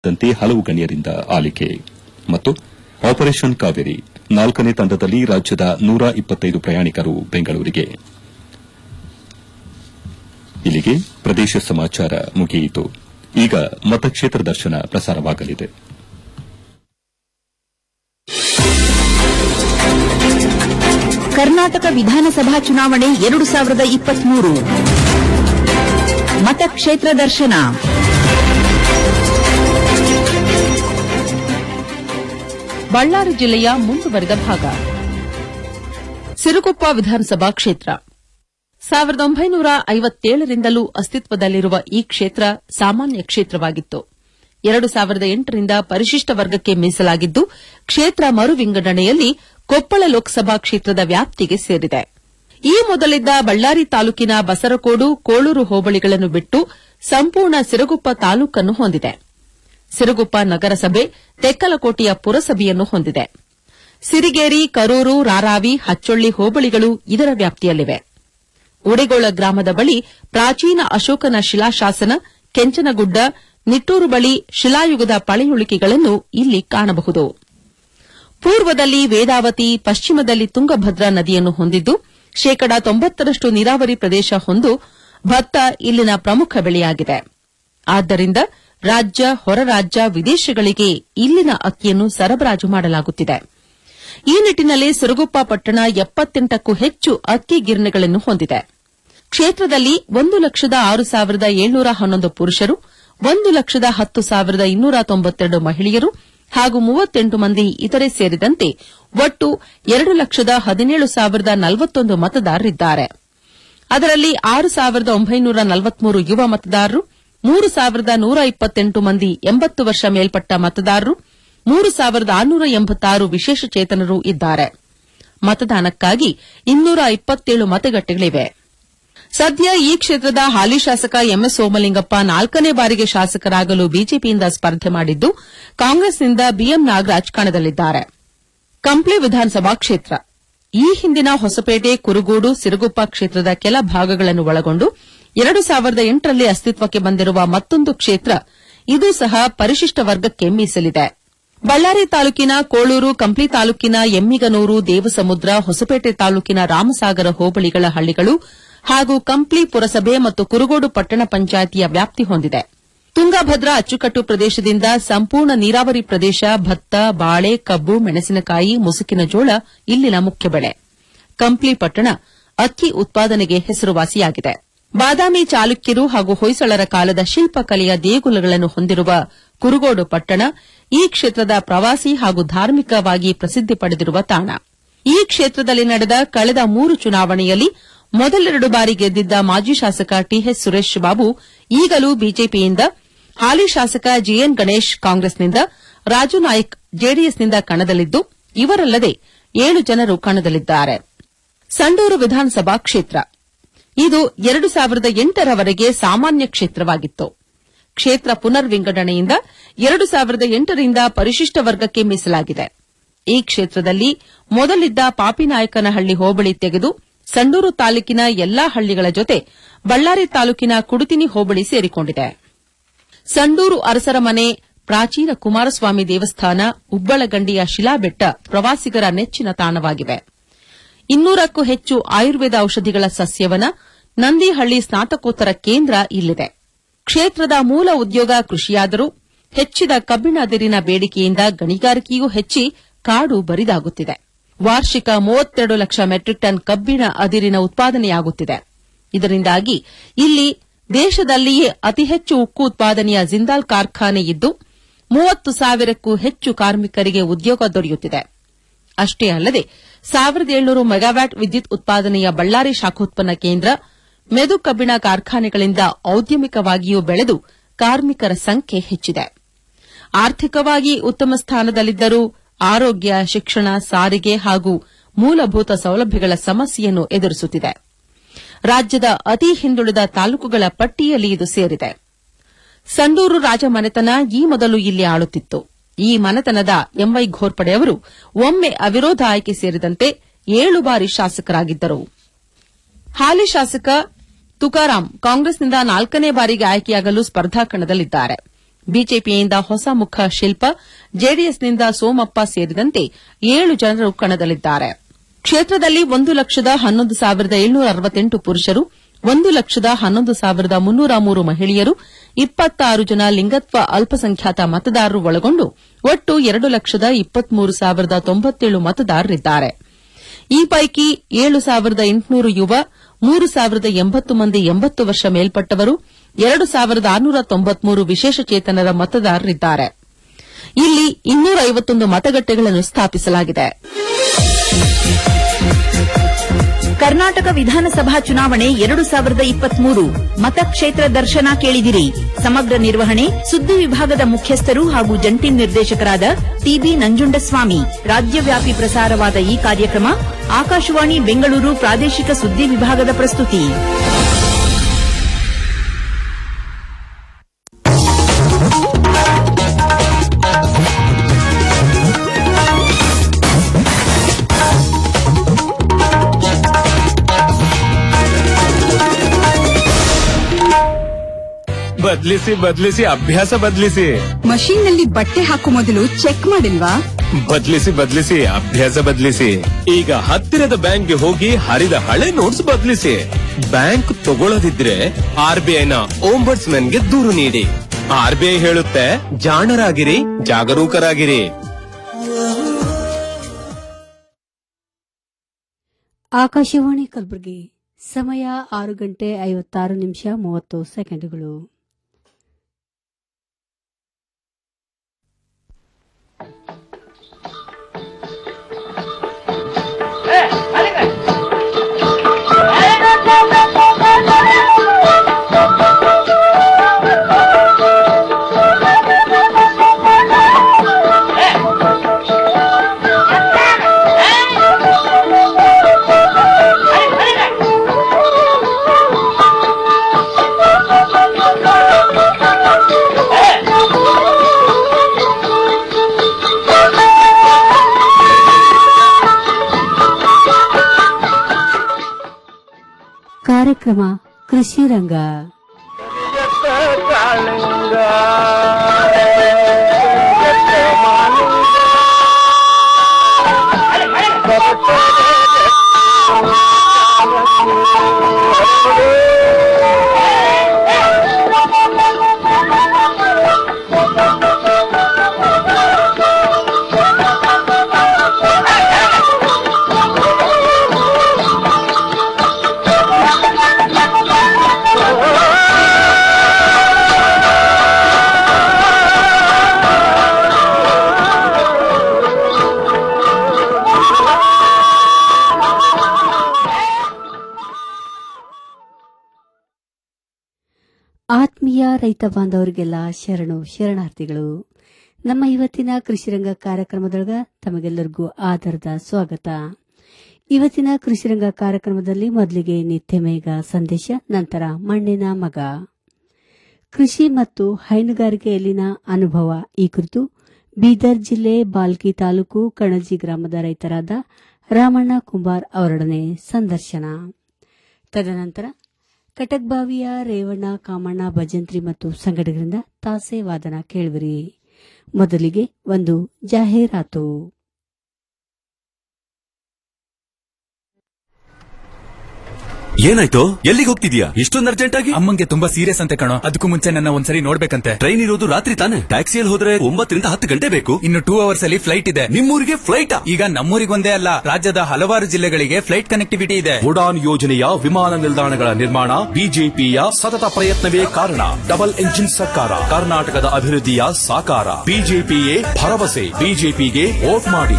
ಸೇರಿದಂತೆ ಹಲವು ಗಣ್ಯರಿಂದ ಆಲಿಕೆ ಮತ್ತು ಆಪರೇಷನ್ ಕಾವೇರಿ ನಾಲ್ಕನೇ ತಂಡದಲ್ಲಿ ರಾಜ್ಯದ ನೂರ ಇಪ್ಪತ್ತೈದು ಪ್ರಯಾಣಿಕರು ಬೆಂಗಳೂರಿಗೆ ಇಲ್ಲಿಗೆ ಪ್ರದೇಶ ಸಮಾಚಾರ ಮುಗಿಯಿತು ಈಗ ಮತಕ್ಷೇತ್ರ ದರ್ಶನ ಪ್ರಸಾರವಾಗಲಿದೆ ಕರ್ನಾಟಕ ವಿಧಾನಸಭಾ ಚುನಾವಣೆ ಎರಡು ಸಾವಿರದ ಇಪ್ಪತ್ಮೂರು ಮತಕ್ಷೇತ್ರ ದರ್ಶನ ಬಳ್ಳಾರಿ ಜಿಲ್ಲೆಯ ಮುಂದುವರೆದ ಭಾಗ ಸಿರುಗುಪ್ಪ ವಿಧಾನಸಭಾ ಕ್ಷೇತ್ರ ಸಾವಿರದ ಒಂಬೈನೂರ ಐವತ್ತೇಳರಿಂದಲೂ ಅಸ್ತಿತ್ವದಲ್ಲಿರುವ ಈ ಕ್ಷೇತ್ರ ಸಾಮಾನ್ಯ ಕ್ಷೇತ್ರವಾಗಿತ್ತು ಎರಡು ಸಾವಿರದ ಎಂಟರಿಂದ ಪರಿಶಿಷ್ಟ ವರ್ಗಕ್ಕೆ ಮೀಸಲಾಗಿದ್ದು ಕ್ಷೇತ್ರ ಮರು ವಿಂಗಡಣೆಯಲ್ಲಿ ಕೊಪ್ಪಳ ಲೋಕಸಭಾ ಕ್ಷೇತ್ರದ ವ್ಯಾಪ್ತಿಗೆ ಸೇರಿದೆ ಈ ಮೊದಲಿದ್ದ ಬಳ್ಳಾರಿ ತಾಲೂಕಿನ ಬಸರಕೋಡು ಕೋಳೂರು ಹೋಬಳಿಗಳನ್ನು ಬಿಟ್ಟು ಸಂಪೂರ್ಣ ಸಿರುಗುಪ್ಪ ತಾಲೂಕನ್ನು ಹೊಂದಿದೆ ಸಿರುಗುಪ್ಪ ನಗರಸಭೆ ತೆಕ್ಕಲಕೋಟೆಯ ಪುರಸಭೆಯನ್ನು ಹೊಂದಿದೆ ಸಿರಿಗೇರಿ ಕರೂರು ರಾರಾವಿ ಹಚ್ಚೊಳ್ಳಿ ಹೋಬಳಿಗಳು ಇದರ ವ್ಯಾಪ್ತಿಯಲ್ಲಿವೆ ಉಡಿಗೋಳ ಗ್ರಾಮದ ಬಳಿ ಪ್ರಾಚೀನ ಅಶೋಕನ ಶಿಲಾಶಾಸನ ಕೆಂಚನಗುಡ್ಡ ನಿಟ್ಟೂರು ಬಳಿ ಶಿಲಾಯುಗದ ಪಳೆಯುಳಿಕೆಗಳನ್ನು ಇಲ್ಲಿ ಕಾಣಬಹುದು ಪೂರ್ವದಲ್ಲಿ ವೇದಾವತಿ ಪಶ್ಚಿಮದಲ್ಲಿ ತುಂಗಭದ್ರಾ ನದಿಯನ್ನು ಹೊಂದಿದ್ದು ಶೇಕಡಾ ತೊಂಬತ್ತರಷ್ಟು ನೀರಾವರಿ ಪ್ರದೇಶ ಹೊಂದು ಭತ್ತ ಇಲ್ಲಿನ ಪ್ರಮುಖ ಬೆಳೆಯಾಗಿದೆ ಆದ್ದರಿಂದ ರಾಜ್ಯ ಹೊರ ರಾಜ್ಯ ವಿದೇಶಗಳಿಗೆ ಇಲ್ಲಿನ ಅಕ್ಕಿಯನ್ನು ಸರಬರಾಜು ಮಾಡಲಾಗುತ್ತಿದೆ ಈ ನಿಟ್ಟಿನಲ್ಲಿ ಸಿರುಗುಪ್ಪ ಪಟ್ಟಣ ಎಪ್ಪತ್ತೆಂಟಕ್ಕೂ ಹೆಚ್ಚು ಅಕ್ಕಿ ಗಿರಣಿಗಳನ್ನು ಹೊಂದಿದೆ ಕ್ಷೇತ್ರದಲ್ಲಿ ಒಂದು ಲಕ್ಷದ ಆರು ಸಾವಿರದ ಏಳ್ನೂರ ಹನ್ನೊಂದು ಪುರುಷರು ಒಂದು ಲಕ್ಷದ ಹತ್ತು ಸಾವಿರದ ಇನ್ನೂರ ತೊಂಬತ್ತೆರಡು ಮಹಿಳೆಯರು ಹಾಗೂ ಮೂವತ್ತೆಂಟು ಮಂದಿ ಇತರೆ ಸೇರಿದಂತೆ ಒಟ್ಟು ಎರಡು ಲಕ್ಷದ ಹದಿನೇಳು ಸಾವಿರದ ನಲವತ್ತೊಂದು ಮತದಾರರಿದ್ದಾರೆ ಅದರಲ್ಲಿ ಆರು ಸಾವಿರದ ಒಂಬೈನೂರ ನಲವತ್ಮೂರು ಯುವ ಮತದಾರರು ಮೂರು ಸಾವಿರದ ನೂರ ಇಪ್ಪತ್ತೆಂಟು ಮಂದಿ ಎಂಬತ್ತು ವರ್ಷ ಮೇಲ್ಪಟ್ಟ ಮತದಾರರು ಮೂರು ಸಾವಿರದ ಆರುನೂರ ಎಂಬತ್ತಾರು ವಿಶೇಷಚೇತನರು ಇದ್ದಾರೆ ಮತದಾನಕ್ಕಾಗಿ ಇನ್ನೂರ ಇಪ್ಪತ್ತೇಳು ಮತಗಟ್ಟೆಗಳಿವೆ ಸದ್ಯ ಈ ಕ್ಷೇತ್ರದ ಹಾಲಿ ಶಾಸಕ ಎಂಎಸ್ ಸೋಮಲಿಂಗಪ್ಪ ನಾಲ್ಕನೇ ಬಾರಿಗೆ ಶಾಸಕರಾಗಲು ಬಿಜೆಪಿಯಿಂದ ಸ್ಪರ್ಧೆ ಮಾಡಿದ್ದು ಕಾಂಗ್ರೆಸ್ನಿಂದ ಬಿಎಂ ನಾಗರಾಜ್ ಕಣದಲ್ಲಿದ್ದಾರೆ ಕಂಪ್ಲಿ ವಿಧಾನಸಭಾ ಕ್ಷೇತ್ರ ಈ ಹಿಂದಿನ ಹೊಸಪೇಟೆ ಕುರುಗೋಡು ಸಿರುಗುಪ್ಪ ಕ್ಷೇತ್ರದ ಕೆಲ ಭಾಗಗಳನ್ನು ಒಳಗೊಂಡು ಎರಡು ಸಾವಿರದ ಎಂಟರಲ್ಲಿ ಅಸ್ತಿತ್ವಕ್ಕೆ ಬಂದಿರುವ ಮತ್ತೊಂದು ಕ್ಷೇತ್ರ ಇದು ಸಹ ಪರಿಶಿಷ್ಟ ವರ್ಗಕ್ಕೆ ಮೀಸಲಿದೆ ಬಳ್ಳಾರಿ ತಾಲೂಕಿನ ಕೋಳೂರು ಕಂಪ್ಲಿ ತಾಲೂಕಿನ ಎಮ್ಮಿಗನೂರು ದೇವಸಮುದ್ರ ಹೊಸಪೇಟೆ ತಾಲೂಕಿನ ರಾಮಸಾಗರ ಹೋಬಳಿಗಳ ಹಳ್ಳಿಗಳು ಹಾಗೂ ಕಂಪ್ಲಿ ಪುರಸಭೆ ಮತ್ತು ಕುರುಗೋಡು ಪಟ್ಟಣ ಪಂಚಾಯಿತಿಯ ವ್ಯಾಪ್ತಿ ಹೊಂದಿದೆ ತುಂಗಭದ್ರಾ ಅಚ್ಚುಕಟ್ಟು ಪ್ರದೇಶದಿಂದ ಸಂಪೂರ್ಣ ನೀರಾವರಿ ಪ್ರದೇಶ ಭತ್ತ ಬಾಳೆ ಕಬ್ಬು ಮೆಣಸಿನಕಾಯಿ ಮುಸುಕಿನ ಜೋಳ ಇಲ್ಲಿನ ಮುಖ್ಯ ಬೆಳೆ ಕಂಪ್ಲಿ ಪಟ್ಟಣ ಅಕ್ಕಿ ಉತ್ಪಾದನೆಗೆ ಹೆಸರುವಾಸಿಯಾಗಿದೆ ಬಾದಾಮಿ ಚಾಲುಕ್ಯರು ಹಾಗೂ ಹೊಯ್ಸಳರ ಕಾಲದ ಶಿಲ್ಪಕಲೆಯ ದೇಗುಲಗಳನ್ನು ಹೊಂದಿರುವ ಕುರುಗೋಡು ಪಟ್ಟಣ ಈ ಕ್ಷೇತ್ರದ ಪ್ರವಾಸಿ ಹಾಗೂ ಧಾರ್ಮಿಕವಾಗಿ ಪ್ರಸಿದ್ದಿ ಪಡೆದಿರುವ ತಾಣ ಈ ಕ್ಷೇತ್ರದಲ್ಲಿ ನಡೆದ ಕಳೆದ ಮೂರು ಚುನಾವಣೆಯಲ್ಲಿ ಮೊದಲೆರಡು ಬಾರಿ ಗೆದ್ದಿದ್ದ ಮಾಜಿ ಶಾಸಕ ಟಿಎಚ್ ಸುರೇಶ್ ಬಾಬು ಈಗಲೂ ಬಿಜೆಪಿಯಿಂದ ಹಾಲಿ ಶಾಸಕ ಜಿಎನ್ ಗಣೇಶ್ ಕಾಂಗ್ರೆಸ್ನಿಂದ ರಾಜು ನಾಯ್ಕ್ ಜೆಡಿಎಸ್ನಿಂದ ಕಣದಲ್ಲಿದ್ದು ಇವರಲ್ಲದೆ ಏಳು ಜನರು ಕಣದಲ್ಲಿದ್ದಾರೆ ಸಂಡೂರು ವಿಧಾನಸಭಾ ಕ್ಷೇತ್ರ ಇದು ಎರಡು ಸಾವಿರದ ಎಂಟರವರೆಗೆ ಸಾಮಾನ್ಯ ಕ್ಷೇತ್ರವಾಗಿತ್ತು ಕ್ಷೇತ್ರ ಪುನರ್ ವಿಂಗಡಣೆಯಿಂದ ಎರಡು ಸಾವಿರದ ಎಂಟರಿಂದ ಪರಿಶಿಷ್ಟ ವರ್ಗಕ್ಕೆ ಮೀಸಲಾಗಿದೆ ಈ ಕ್ಷೇತ್ರದಲ್ಲಿ ಮೊದಲಿದ್ದ ಪಾಪಿನಾಯಕನಹಳ್ಳಿ ಹೋಬಳಿ ತೆಗೆದು ಸಂಡೂರು ತಾಲೂಕಿನ ಎಲ್ಲಾ ಹಳ್ಳಿಗಳ ಜೊತೆ ಬಳ್ಳಾರಿ ತಾಲೂಕಿನ ಕುಡುತಿನಿ ಹೋಬಳಿ ಸೇರಿಕೊಂಡಿದೆ ಸಂಡೂರು ಅರಸರ ಮನೆ ಪ್ರಾಚೀನ ಕುಮಾರಸ್ವಾಮಿ ದೇವಸ್ಥಾನ ಉಬ್ಬಳಗಂಡಿಯ ಶಿಲಾಬೆಟ್ಟ ಪ್ರವಾಸಿಗರ ನೆಚ್ಚಿನ ತಾಣವಾಗಿವೆ ಇನ್ನೂರಕ್ಕೂ ಹೆಚ್ಚು ಆಯುರ್ವೇದ ಔಷಧಿಗಳ ಸಸ್ಯವನ ನಂದಿಹಳ್ಳಿ ಸ್ನಾತಕೋತ್ತರ ಕೇಂದ್ರ ಇಲ್ಲಿದೆ ಕ್ಷೇತ್ರದ ಮೂಲ ಉದ್ಯೋಗ ಕೃಷಿಯಾದರೂ ಹೆಚ್ಚಿದ ಕಬ್ಬಿಣ ಅದಿರಿನ ಬೇಡಿಕೆಯಿಂದ ಗಣಿಗಾರಿಕೆಯೂ ಹೆಚ್ಚಿ ಕಾಡು ಬರಿದಾಗುತ್ತಿದೆ ವಾರ್ಷಿಕ ಮೂವತ್ತೆರಡು ಲಕ್ಷ ಮೆಟ್ರಿಕ್ ಟನ್ ಕಬ್ಬಿಣ ಅದಿರಿನ ಉತ್ಪಾದನೆಯಾಗುತ್ತಿದೆ ಇದರಿಂದಾಗಿ ಇಲ್ಲಿ ದೇಶದಲ್ಲಿಯೇ ಅತಿ ಹೆಚ್ಚು ಉಕ್ಕು ಉತ್ಪಾದನೆಯ ಜಿಂದಾಲ್ ಕಾರ್ಖಾನೆ ಇದ್ದು ಮೂವತ್ತು ಸಾವಿರಕ್ಕೂ ಹೆಚ್ಚು ಕಾರ್ಮಿಕರಿಗೆ ಉದ್ಯೋಗ ದೊರೆಯುತ್ತಿದೆ ಅಷ್ಟೇ ಅಲ್ಲದೆ ಸಾವಿರದ ಏಳ್ನೂರು ಮೆಗಾವ್ಯಾಟ್ ವಿದ್ಯುತ್ ಉತ್ಪಾದನೆಯ ಬಳ್ಳಾರಿ ಶಾಖೋತ್ಪನ್ನ ಕೇಂದ್ರ ಮೆದು ಕಬ್ಬಿಣ ಕಾರ್ಖಾನೆಗಳಿಂದ ಔದ್ಯಮಿಕವಾಗಿಯೂ ಬೆಳೆದು ಕಾರ್ಮಿಕರ ಸಂಖ್ಯೆ ಹೆಚ್ಚಿದೆ ಆರ್ಥಿಕವಾಗಿ ಉತ್ತಮ ಸ್ಥಾನದಲ್ಲಿದ್ದರೂ ಆರೋಗ್ಯ ಶಿಕ್ಷಣ ಸಾರಿಗೆ ಹಾಗೂ ಮೂಲಭೂತ ಸೌಲಭ್ಯಗಳ ಸಮಸ್ಯೆಯನ್ನು ಎದುರಿಸುತ್ತಿದೆ ರಾಜ್ಯದ ಅತಿ ಹಿಂದುಳಿದ ತಾಲೂಕುಗಳ ಪಟ್ಟಿಯಲ್ಲಿ ಇದು ಸೇರಿದೆ ಸಂಡೂರು ರಾಜಮನೆತನ ಈ ಮೊದಲು ಇಲ್ಲಿ ಆಳುತ್ತಿತ್ತು ಈ ಮನೆತನದ ಎಂವೈ ಘೋರ್ಪಡೆ ಅವರು ಒಮ್ಮೆ ಅವಿರೋಧ ಆಯ್ಕೆ ಸೇರಿದಂತೆ ಏಳು ಬಾರಿ ಶಾಸಕರಾಗಿದ್ದರು ಹಾಲಿ ಶಾಸಕ ತುಕಾರಾಂ ಕಾಂಗ್ರೆಸ್ನಿಂದ ನಾಲ್ಕನೇ ಬಾರಿಗೆ ಆಯ್ಕೆಯಾಗಲು ಸ್ಪರ್ಧಾ ಕಣದಲ್ಲಿದ್ದಾರೆ ಬಿಜೆಪಿಯಿಂದ ಹೊಸ ಮುಖ ಶಿಲ್ಪ ಜೆಡಿಎಸ್ನಿಂದ ಸೋಮಪ್ಪ ಸೇರಿದಂತೆ ಏಳು ಜನರು ಕಣದಲ್ಲಿದ್ದಾರೆ ಕ್ಷೇತ್ರದಲ್ಲಿ ಒಂದು ಲಕ್ಷದ ಹನ್ನೊಂದು ಸಾವಿರದ ಏಳ್ನೂರ ಅರವತ್ತೆಂಟು ಪುರುಷರು ಒಂದು ಲಕ್ಷದ ಹನ್ನೊಂದು ಸಾವಿರದ ಮುನ್ನೂರ ಮೂರು ಮಹಿಳೆಯರು ಇಪ್ಪತ್ತಾರು ಜನ ಲಿಂಗತ್ವ ಅಲ್ಪಸಂಖ್ಯಾತ ಮತದಾರರು ಒಳಗೊಂಡು ಒಟ್ಟು ಎರಡು ಲಕ್ಷದ ಇಪ್ಪತ್ಮೂರು ಸಾವಿರದ ತೊಂಬತ್ತೇಳು ಮತದಾರರಿದ್ದಾರೆ ಈ ಪೈಕಿ ಏಳು ಸಾವಿರದ ಎಂಟುನೂರು ಯುವ ಮೂರು ಸಾವಿರದ ಎಂಬತ್ತು ಮಂದಿ ಎಂಬತ್ತು ವರ್ಷ ಮೇಲ್ಪಟ್ಟವರು ಎರಡು ಸಾವಿರದ ಆರುನೂರ ತೊಂಬತ್ಮೂರು ವಿಶೇಷಚೇತನರ ಮತದಾರರಿದ್ದಾರೆ ಇಲ್ಲಿ ಇನ್ನೂರ ಐವತ್ತೊಂದು ಮತಗಟ್ಟೆಗಳನ್ನು ಸ್ಥಾಪಿಸಲಾಗಿದೆ ಕರ್ನಾಟಕ ವಿಧಾನಸಭಾ ಚುನಾವಣೆ ಎರಡು ಸಾವಿರದ ಇಪ್ಪತ್ಮೂರು ಮತಕ್ಷೇತ್ರ ದರ್ಶನ ಕೇಳಿದಿರಿ ಸಮಗ್ರ ನಿರ್ವಹಣೆ ಸುದ್ದಿ ವಿಭಾಗದ ಮುಖ್ಯಸ್ಥರು ಹಾಗೂ ಜಂಟಿ ನಿರ್ದೇಶಕರಾದ ಟಿಬಿ ನಂಜುಂಡಸ್ವಾಮಿ ರಾಜ್ಯವ್ಯಾಪಿ ಪ್ರಸಾರವಾದ ಈ ಕಾರ್ಯಕ್ರಮ ಆಕಾಶವಾಣಿ ಬೆಂಗಳೂರು ಪ್ರಾದೇಶಿಕ ಸುದ್ದಿ ವಿಭಾಗದ ಪ್ರಸ್ತುತಿ ಬದ್ಲಿಸಿ ಬದ್ಲಿಸಿ ಅಭ್ಯಾಸ ಬದ್ಲಿಸಿ ಮಷೀನ್ ನಲ್ಲಿ ಬಟ್ಟೆ ಹಾಕೋ ಮೊದಲು ಚೆಕ್ ಮಾಡಿಲ್ವಾ ಬದ್ಲಿಸಿ ಬದ್ಲಿಸಿ ಅಭ್ಯಾಸ ಬದ್ಲಿಸಿ ಈಗ ಹತ್ತಿರದ ಬ್ಯಾಂಕ್ಗೆ ಹೋಗಿ ಹರಿದ ಹಳೆ ನೋಟ್ಸ್ ಬದ್ಲಿಸಿ ಬ್ಯಾಂಕ್ ತಗೊಳ್ಳದಿದ್ರೆ ಆರ್ ಬಿ ಐನ ಗೆ ದೂರು ನೀಡಿ ಆರ್ ಬಿ ಐ ಹೇಳುತ್ತೆ ಜಾಣರಾಗಿರಿ ಜಾಗರೂಕರಾಗಿರಿ ಆಕಾಶವಾಣಿ ಕಲಬುರಗಿ ಸಮಯ ಆರು ಗಂಟೆ ಐವತ್ತಾರು ನಿಮಿಷ ಮೂವತ್ತು ಸೆಕೆಂಡುಗಳು ಕಾರ್ಯಕ್ರಮ ಕೃಷಿ ರಂಗ ಆತ್ಮೀಯ ರೈತ ಬಾಂಧವರಿಗೆಲ್ಲ ಶರಣು ಶರಣಾರ್ಥಿಗಳು ನಮ್ಮ ಇವತ್ತಿನ ಕೃಷಿರಂಗ ಕಾರ್ಯಕ್ರಮದೊಳಗ ತಮಗೆಲ್ಲರಿಗೂ ಆಧಾರದ ಸ್ವಾಗತ ಇವತ್ತಿನ ಕೃಷಿರಂಗ ಕಾರ್ಯಕ್ರಮದಲ್ಲಿ ಮೊದಲಿಗೆ ನಿತ್ಯ ಮೇಘ ಸಂದೇಶ ನಂತರ ಮಣ್ಣಿನ ಮಗ ಕೃಷಿ ಮತ್ತು ಹೈನುಗಾರಿಕೆಯಲ್ಲಿನ ಅನುಭವ ಈ ಕುರಿತು ಬೀದರ್ ಜಿಲ್ಲೆ ಬಾಲ್ಕಿ ತಾಲೂಕು ಕಣಜಿ ಗ್ರಾಮದ ರೈತರಾದ ರಾಮಣ್ಣ ಕುಂಬಾರ್ ಅವರೊಡನೆ ಸಂದರ್ಶನ ತದನಂತರ ಕಟಕ್ಬಾವಿಯ ರೇವಣ್ಣ ಕಾಮಣ್ಣ ಭಜಂತ್ರಿ ಮತ್ತು ಸಂಘಟಕರಿಂದ ತಾಸೆ ವಾದನ ಕೇಳುವಿರಿ ಮೊದಲಿಗೆ ಒಂದು ಜಾಹೀರಾತು ಏನಾಯ್ತು ಎಲ್ಲಿಗೆ ಹೋಗ್ತಿದ್ಯಾ ಇಷ್ಟೊಂದು ಅರ್ಜೆಂಟ್ ಆಗಿ ಅಮ್ಮಂಗೆ ತುಂಬಾ ಸೀರಿಯಸ್ ಅಂತೆ ಕಣೋ ಅದಕ್ಕೂ ಮುಂಚೆ ನನ್ನ ಒಂದ್ಸರಿ ನೋಡ್ಬೇಕಂತೆ ಟ್ರೈನ್ ಇರೋದು ರಾತ್ರಿ ತಾನೆ ಟ್ಯಾಕ್ಸಿಯಲ್ಲಿ ಹೋದ್ರೆ ಒಂಬತ್ತರಿಂದ ಹತ್ತು ಗಂಟೆ ಬೇಕು ಇನ್ನು ಟೂ ಅವರ್ಸ್ ಅಲ್ಲಿ ಫ್ಲೈಟ್ ಇದೆ ನಿಮ್ಮೂರಿಗೆ ಫ್ಲೈಟ್ ಈಗ ನಮ್ಮೂರಿಗೊಂದೇ ಅಲ್ಲ ರಾಜ್ಯದ ಹಲವಾರು ಜಿಲ್ಲೆಗಳಿಗೆ ಫ್ಲೈಟ್ ಕನೆಕ್ಟಿವಿಟಿ ಇದೆ ಉಡಾನ್ ಯೋಜನೆಯ ವಿಮಾನ ನಿಲ್ದಾಣಗಳ ನಿರ್ಮಾಣ ಬಿಜೆಪಿಯ ಸತತ ಪ್ರಯತ್ನವೇ ಕಾರಣ ಡಬಲ್ ಎಂಜಿನ್ ಸರ್ಕಾರ ಕರ್ನಾಟಕದ ಅಭಿವೃದ್ಧಿಯ ಸಾಕಾರ ಬಿಜೆಪಿಯೇ ಭರವಸೆ ಬಿಜೆಪಿಗೆ ವೋಟ್ ಮಾಡಿ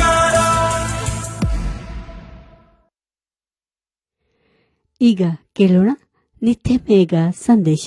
ಈಗ ಕೇಳೋಣ ನಿತ್ಯ ಮೇಘ ಸಂದೇಶ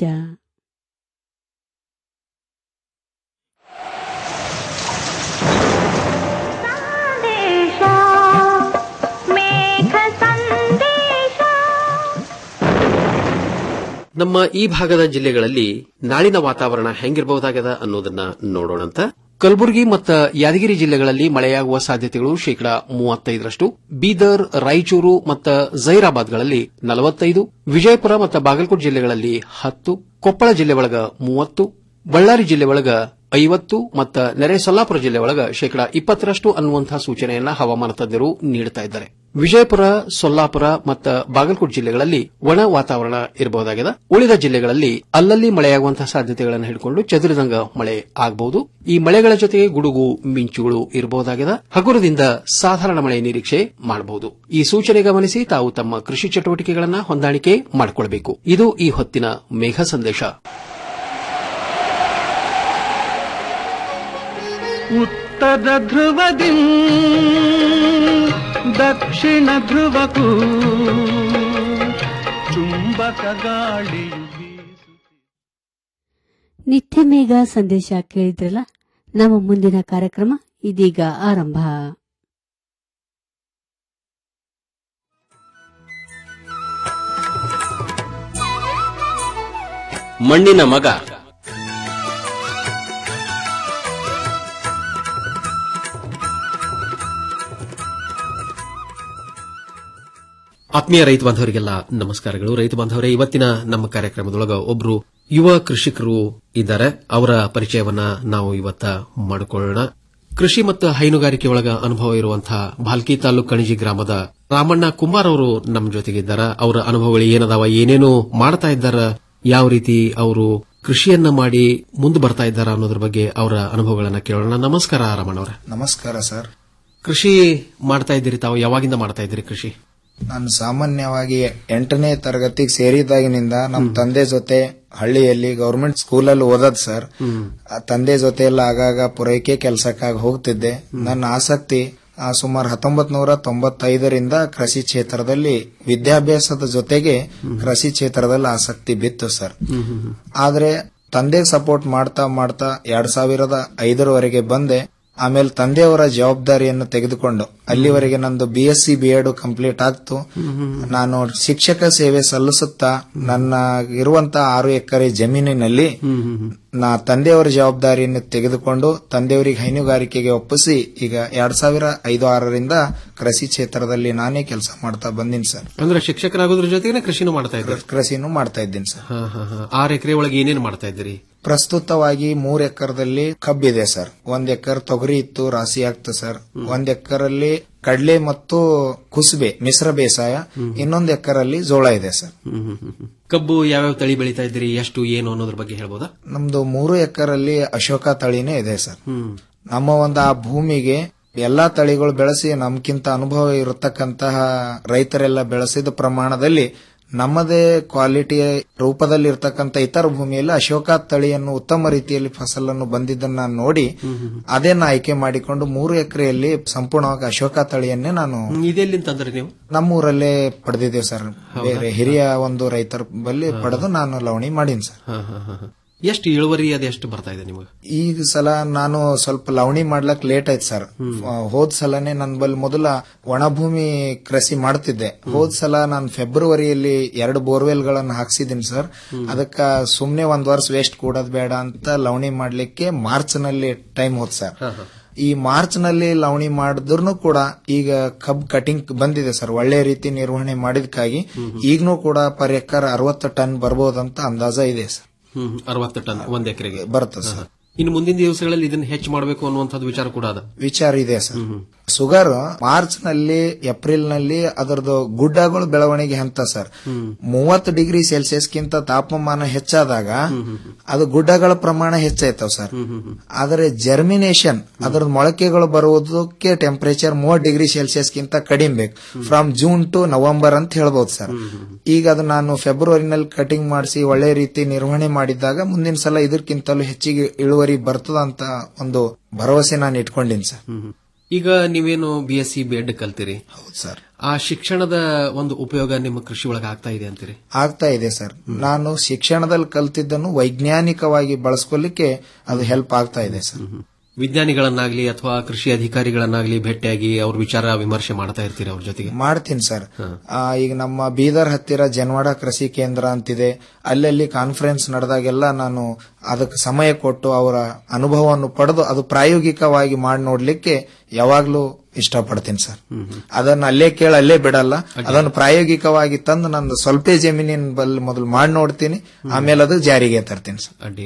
ನಮ್ಮ ಈ ಭಾಗದ ಜಿಲ್ಲೆಗಳಲ್ಲಿ ನಾಳಿನ ವಾತಾವರಣ ಹೆಂಗಿರಬಹುದಾಗದ ಅನ್ನೋದನ್ನ ನೋಡೋಣಂತ ಕಲಬುರಗಿ ಮತ್ತು ಯಾದಗಿರಿ ಜಿಲ್ಲೆಗಳಲ್ಲಿ ಮಳೆಯಾಗುವ ಸಾಧ್ಯತೆಗಳು ಶೇಕಡಾ ಮೂವತ್ತೈದರಷ್ಟು ಬೀದರ್ ರಾಯಚೂರು ಮತ್ತು ಜೈರಾಬಾದ್ಗಳಲ್ಲಿ ನಲವತ್ತೈದು ವಿಜಯಪುರ ಮತ್ತು ಬಾಗಲಕೋಟೆ ಜಿಲ್ಲೆಗಳಲ್ಲಿ ಹತ್ತು ಕೊಪ್ಪಳ ಜಿಲ್ಲೆ ಒಳಗ ಮೂವತ್ತು ಬಳ್ಳಾರಿ ಜಿಲ್ಲೆ ಒಳಗ ಐವತ್ತು ಮತ್ತು ನೆರೆ ಸೊಲ್ಲಾಪುರ ಜಿಲ್ಲೆ ಒಳಗ ಶೇಕಡಾ ಇಪ್ಪತ್ತರಷ್ಟು ಅನ್ನುವಂತಹ ಸೂಚನೆಯನ್ನ ಹವಾಮಾನ ತಜ್ಞರು ನೀಡುತ್ತಾ ಇದ್ದಾರೆ ವಿಜಯಪುರ ಸೊಲ್ಲಾಪುರ ಮತ್ತು ಬಾಗಲಕೋಟೆ ಜಿಲ್ಲೆಗಳಲ್ಲಿ ಒಣ ವಾತಾವರಣ ಇರಬಹುದಾಗಿದೆ ಉಳಿದ ಜಿಲ್ಲೆಗಳಲ್ಲಿ ಅಲ್ಲಲ್ಲಿ ಮಳೆಯಾಗುವಂತಹ ಸಾಧ್ಯತೆಗಳನ್ನು ಹಿಡಿಕೊಂಡು ಚದುರಿದಂಗ ಮಳೆ ಆಗಬಹುದು ಈ ಮಳೆಗಳ ಜೊತೆಗೆ ಗುಡುಗು ಮಿಂಚುಗಳು ಇರಬಹುದಾಗಿದೆ ಹಗುರದಿಂದ ಸಾಧಾರಣ ಮಳೆ ನಿರೀಕ್ಷೆ ಮಾಡಬಹುದು ಈ ಸೂಚನೆ ಗಮನಿಸಿ ತಾವು ತಮ್ಮ ಕೃಷಿ ಚಟುವಟಿಕೆಗಳನ್ನು ಹೊಂದಾಣಿಕೆ ಮಾಡಿಕೊಳ್ಳಬೇಕು ಇದು ಈ ಹೊತ್ತಿನ ಮೇಘ ಸಂದೇಶ ಉತ್ತರ ಧ್ರುವದಿ ದಕ್ಷಿಣ ಧ್ರುವಕ್ಕೂ ಚುಂಬಕ ಗಾಳಿಯು ನಿತ್ಯ ಮೇಘ ಸಂದೇಶ ಕೇಳಿದ್ರಲ್ಲ ನಮ್ಮ ಮುಂದಿನ ಕಾರ್ಯಕ್ರಮ ಇದೀಗ ಆರಂಭ ಮಣ್ಣಿನ ಮಗ ಆತ್ಮೀಯ ರೈತ ಬಾಂಧವರಿಗೆಲ್ಲ ನಮಸ್ಕಾರಗಳು ರೈತ ಬಾಂಧವರೇ ಇವತ್ತಿನ ನಮ್ಮ ಕಾರ್ಯಕ್ರಮದೊಳಗ ಒಬ್ರು ಯುವ ಕೃಷಿಕರು ಇದ್ದಾರೆ ಅವರ ಪರಿಚಯವನ್ನ ನಾವು ಇವತ್ತ ಮಾಡಿಕೊಳ್ಳೋಣ ಕೃಷಿ ಮತ್ತು ಹೈನುಗಾರಿಕೆ ಒಳಗ ಅನುಭವ ಇರುವಂತಹ ಭಾಲ್ಕಿ ತಾಲೂಕ್ ಕಣಿಜಿ ಗ್ರಾಮದ ರಾಮಣ್ಣ ಕುಮಾರ್ ಅವರು ನಮ್ಮ ಜೊತೆಗಿದ್ದಾರ ಅವರ ಅನುಭವಗಳು ಏನದಾವ ಏನೇನು ಮಾಡ್ತಾ ಇದ್ದಾರ ಯಾವ ರೀತಿ ಅವರು ಕೃಷಿಯನ್ನ ಮಾಡಿ ಮುಂದೆ ಬರ್ತಾ ಇದ್ದಾರ ಅನ್ನೋದ್ರ ಬಗ್ಗೆ ಅವರ ಅನುಭವಗಳನ್ನ ಕೇಳೋಣ ನಮಸ್ಕಾರ ರಾಮಣ್ಣ ಅವರ ನಮಸ್ಕಾರ ಸರ್ ಕೃಷಿ ಮಾಡ್ತಾ ಇದ್ದೀರಿ ತಾವು ಯಾವಾಗಿಂದ ಮಾಡ್ತಾ ಇದ್ದೀರಿ ಕೃಷಿ ನಾನು ಸಾಮಾನ್ಯವಾಗಿ ಎಂಟನೇ ತರಗತಿಗೆ ಸೇರಿದಾಗಿನಿಂದ ನಮ್ಮ ತಂದೆ ಜೊತೆ ಹಳ್ಳಿಯಲ್ಲಿ ಗವರ್ಮೆಂಟ್ ಸ್ಕೂಲಲ್ಲಿ ಓದದ್ ಸರ್ ಆ ತಂದೆ ಜೊತೆ ಎಲ್ಲ ಆಗಾಗ ಪೂರೈಕೆ ಕೆಲಸಕ್ಕಾಗಿ ಹೋಗ್ತಿದ್ದೆ ನನ್ನ ಆಸಕ್ತಿ ಆ, ಸುಮಾರು ಹತ್ತೊಂಬತ್ ನೂರ ತೊಂಬತ್ತೈದರಿಂದ ಕೃಷಿ ಕ್ಷೇತ್ರದಲ್ಲಿ ವಿದ್ಯಾಭ್ಯಾಸದ ಜೊತೆಗೆ ಕೃಷಿ ಕ್ಷೇತ್ರದಲ್ಲಿ ಆಸಕ್ತಿ ಬಿತ್ತು ಸರ್ ಆದ್ರೆ ತಂದೆ ಸಪೋರ್ಟ್ ಮಾಡ್ತಾ ಮಾಡ್ತಾ ಎರಡ್ ಸಾವಿರದ ಐದರವರೆಗೆ ಬಂದೆ ಆಮೇಲೆ ತಂದೆಯವರ ಜವಾಬ್ದಾರಿಯನ್ನು ತೆಗೆದುಕೊಂಡು ಅಲ್ಲಿವರೆಗೆ ನಂದು B S C B Ed complete ಆಗ್ತು ನಾನು ಶಿಕ್ಷಕ ಸೇವೆ ಸಲ್ಲಿಸುತ್ತಾ ನನ್ನ ಇರುವಂತಹ ಆರು ಎಕರೆ ಜಮೀನಿನಲ್ಲಿ ನಾ ತಂದೆಯವರ ಜವಾಬ್ದಾರಿಯನ್ನು ತೆಗೆದುಕೊಂಡು ತಂದೆಯವರಿಗೆ ಹೈನುಗಾರಿಕೆಗೆ ಒಪ್ಪಿಸಿ ಈಗ ಎರಡ್ ಸಾವಿರ ಐದು ಆರರಿಂದ ಕೃಷಿ ಕ್ಷೇತ್ರದಲ್ಲಿ ನಾನೇ ಕೆಲಸ ಮಾಡ್ತಾ ಬಂದೀನಿ ಸರ್ ಅಂದ್ರೆ ಶಿಕ್ಷಕರಾಗೋದ್ರ ಜೊತೆಗೆ ಕೃಷಿನೂ ಮಾಡ್ತಾ ಇದ್ದೀರಿ ಕೃಷಿನೂ ಮಾಡ್ತಾ ಇದ್ದೀನಿ ಸರ್ ಹಾ, ಹಾ, ಹಾ. ಆರು ಎಕರೆ ಒಳಗೆ ಏನೇನು ಮಾಡ್ತಾ ಇದ್ದೀರಿ ಪ್ರಸ್ತುತವಾಗಿ ಮೂರ್ ಎಕರ್ದಲ್ಲಿ ಕಬ್ಬಿದೆ ಸರ್ ಒಂದ್ ಎಕರ್ ತೊಗರಿ ಇತ್ತು ರಾಶಿ ಆಗ್ತು ಸರ್ ಒಂದ್ ಎಕರಲ್ಲಿ ಕಡ್ಲೆ ಮತ್ತು ಕುಸುಬೆ ಮಿಶ್ರ ಬೇಸಾಯ ಇನ್ನೊಂದ್ ಎಕರಲ್ಲಿ ಜೋಳ ಇದೆ ಸರ್ ಕಬ್ಬು ಯಾವ್ಯಾವ ತಳಿ ಬೆಳೀತಾ ಇದ್ದೀರಿ ಎಷ್ಟು ಏನು ಅನ್ನೋದ್ರ ಬಗ್ಗೆ ಹೇಳ್ಬೋದಾ ನಮ್ದು ಮೂರು ಎಕರಲ್ಲಿ ಅಶೋಕ ತಳಿನೇ ಇದೆ ಸರ್ ನಮ್ಮ ಒಂದು ಆ ಭೂಮಿಗೆ ಎಲ್ಲಾ ತಳಿಗಳು ಬೆಳೆಸಿ ನಮ್ಗಿಂತ ಅನುಭವ ಇರತಕ್ಕಂತಹ ರೈತರೆಲ್ಲ ಬೆಳೆಸಿದ ಪ್ರಮಾಣದಲ್ಲಿ ನಮ್ಮದೇ ಕ್ವಾಲಿಟಿಯ ರೂಪದಲ್ಲಿ ಇರತಕ್ಕಂತ ಇತರ ಭೂಮಿಯಲ್ಲಿ ಅಶೋಕ ತಳಿಯನ್ನು ಉತ್ತಮ ರೀತಿಯಲ್ಲಿ ಫಸಲನ್ನು ಬಂದಿದ್ದನ್ನ ನೋಡಿ ಅದೇನ ಆಯ್ಕೆ ಮಾಡಿಕೊಂಡು ಮೂರು ಎಕರೆಯಲ್ಲಿ ಸಂಪೂರ್ಣವಾಗಿ ಅಶೋಕ ತಳಿಯನ್ನೇ ನಾನು ಇದೆಲ್ಲಿಂದ ತಂದ್ರಿ ನೀವು ನಮ್ಮೂರಲ್ಲೇ ಪಡೆದಿದ್ದೇವೆ ಸರ್ ಬೇರೆ ಹಿರಿಯ ಒಂದು ರೈತರ ಬಳಿ ಪಡೆದು ನಾನು ಲವಣಿ ಮಾಡೀನಿ ಸರ್ ಹಾ, ಹಾ, ಹಾ, ಹಾ. ಎಷ್ಟು ಇಳುವರಿ ಅದು ಎಷ್ಟು ಬರ್ತಾ ಇದೆ ನಿಮಗೆ ಈಗ ಸಲ ನಾನು ಸ್ವಲ್ಪ ಲವಣಿ ಮಾಡ್ಲಕ್ ಲೇಟ್ ಆಯ್ತು ಸರ್ ಹೋದ್ ಸಲನೇ ನನ್ ಬಲ್ಲಿ ಮೊದಲ ಒಣಭೂಮಿ ಕೃಷಿ ಮಾಡ್ತಿದ್ದೆ ಹೋದ್ ಸಲ ನಾನು ಫೆಬ್ರವರಿಯಲ್ಲಿ ಎರಡು ಬೋರ್ವೆಲ್ ಗಳನ್ನ ಹಾಕ್ಸಿದೀನಿ ಸರ್ ಅದಕ್ಕ ಸುಮ್ನೆ ಒಂದ್ ವರ್ಷ ವೇಸ್ಟ್ ಕೂಡೋದ್ ಬೇಡ ಅಂತ ಲವಣಿ ಮಾಡ್ಲಿಕ್ಕೆ ಮಾರ್ಚ್ ನಲ್ಲಿ ಟೈಮ್ ಹೋದ್ ಸರ್ ಈ ಮಾರ್ಚ್ ನಲ್ಲಿ ಲವಣಿ ಮಾಡಿದ್ರು ಕೂಡ ಈಗ ಕಬ್ ಕಟಿಂಗ್ ಬಂದಿದೆ ಸರ್ ಒಳ್ಳೆ ರೀತಿ ನಿರ್ವಹಣೆ ಮಾಡಿದಕ್ಕಾಗಿ ಈಗನೂ ಕೂಡ ಪರ್ ಎಕರ್ ಅರವತ್ತು ಟನ್ ಬರ್ಬೋದಂತ ಅಂದಾಜ ಇದೆ ಸರ್ ಹ್ಮ್ ಅರವತ್ತು ಟನ್ ಒಂದ್ ಎಕರೆಗೆ ಬರ್ತದೆ ಸರ್ ಇನ್ನು ಮುಂದಿನ ದಿವಸಗಳಲ್ಲಿ ಇದನ್ನ ಹೆಚ್ಚು ಮಾಡಬೇಕು ಅನ್ನುವಂಥದ್ದು ವಿಚಾರ ಕೂಡ ಅದ ವಿಚಾರ ಇದೆ ಸರ್ ಶುಗರ್ ಮಾರ್ಚ್ ನಲ್ಲಿ ಏಪ್ರಿಲ್ ನಲ್ಲಿ ಅದರದ್ದು ಗುಡ್ಡಗಳು ಬೆಳವಣಿಗೆ ಹಂತ ಸರ್ ಮೂವತ್ತು ಡಿಗ್ರಿ ಸೆಲ್ಸಿಯಸ್ಗಿಂತ ತಾಪಮಾನ ಹೆಚ್ಚಾದಾಗ ಅದು ಗುಡ್ಡಗಳ ಪ್ರಮಾಣ ಹೆಚ್ಚಾಯ್ತವ ಸರ್ ಆದರೆ ಜರ್ಮಿನೇಷನ್ ಅದರ ಮೊಳಕೆಗಳು ಬರುವುದಕ್ಕೆ ಟೆಂಪರೇಚರ್ ಮೂವತ್ತು ಡಿಗ್ರಿ ಸೆಲ್ಸಿಯಸ್ಗಿಂತ ಕಡಿಮೆ ಬೇಕು ಫ್ರಮ್ ಜೂನ್ ಟು ನವೆಂಬರ್ ಅಂತ ಹೇಳ್ಬೋದು ಸರ್ ಈಗ ಅದು ನಾನು ಫೆಬ್ರವರಿನಲ್ಲಿ ಕಟಿಂಗ್ ಮಾಡಿಸಿ ಒಳ್ಳೆ ರೀತಿ ನಿರ್ವಹಣೆ ಮಾಡಿದಾಗ ಮುಂದಿನ ಸಲ ಇದಕ್ಕಿಂತಲೂ ಹೆಚ್ಚಿಗೆ ಇಳುವರಿ ಬರ್ತದ ಅಂತ ಒಂದು ಭರವಸೆ ನಾನು ಇಟ್ಕೊಂಡಿನಿ ಸರ್ ಈಗ ನೀವೇನು B S C B Ed ಕಲ್ತೀರಿ ಹೌದು ಸರ್ ಆ ಶಿಕ್ಷಣದ ಒಂದು ಉಪಯೋಗ ನಿಮ್ಮ ಕೃಷಿ ಒಳಗೆ ಆಗ್ತಾ ಇದೆ ಅಂತೀರಿ ಆಗ್ತಾ ಇದೆ ಸರ್ ನಾನು ಶಿಕ್ಷಣದಲ್ಲಿ ಕಲ್ತಿದ್ದನ್ನು ವೈಜ್ಞಾನಿಕವಾಗಿ ಬಳಸ್ಕೊಳ್ಳಿಕ್ಕೆ ಅದು ಹೆಲ್ಪ್ ಆಗ್ತಾ ಇದೆ ಸರ್ ವಿಜ್ಞಾನಿಗಳನ್ನಾಗ್ಲಿ ಅಥವಾ ಕೃಷಿ ಅಧಿಕಾರಿಗಳನ್ನಾಗ್ಲಿ ಭೇಟಿಯಾಗಿ ಅವ್ರ ವಿಚಾರ ವಿಮರ್ಶೆ ಮಾಡ್ತಾ ಇರ್ತೀರಿ ಅವ್ರ ಜೊತೆಗೆ ಮಾಡ್ತೀನಿ ಸರ್ ಆ, ಈಗ ನಮ್ಮ ಬೀದರ್ ಹತ್ತಿರ ಜನವಾಡ ಕೃಷಿ ಕೇಂದ್ರ ಅಂತಿದೆ ಅಲ್ಲಲ್ಲಿ ಕಾನ್ಫರೆನ್ಸ್ ನಡೆದಾಗೆಲ್ಲ ನಾನು ಅದಕ್ಕೆ ಸಮಯ ಕೊಟ್ಟು ಅವರ ಅನುಭವವನ್ನು ಪಡೆದು ಅದು ಪ್ರಾಯೋಗಿಕವಾಗಿ ಮಾಡಿ ನೋಡ್ಲಿಕ್ಕೆ ಯಾವಾಗ್ಲೂ ಇಷ್ಟಪಡ್ತೀನಿ ಸರ್ ಅದನ್ನ ಅಲ್ಲೇ ಕೇಳಿ ಅಲ್ಲೇ ಬಿಡಲ್ಲ ಅದನ್ನು ಪ್ರಾಯೋಗಿಕವಾಗಿ ತಂದು ನನ್ನ ಸ್ವಲ್ಪ ಜಮೀನಿನ ಬಲ್ ಮೊದಲು ಮಾಡಿ ನೋಡ್ತೀನಿ ಆಮೇಲೆ ಅದು ಜಾರಿಗೆ ತರ್ತೀನಿ ಸರ್ ಅಡ್ಡಿ ಇಲ್ಲ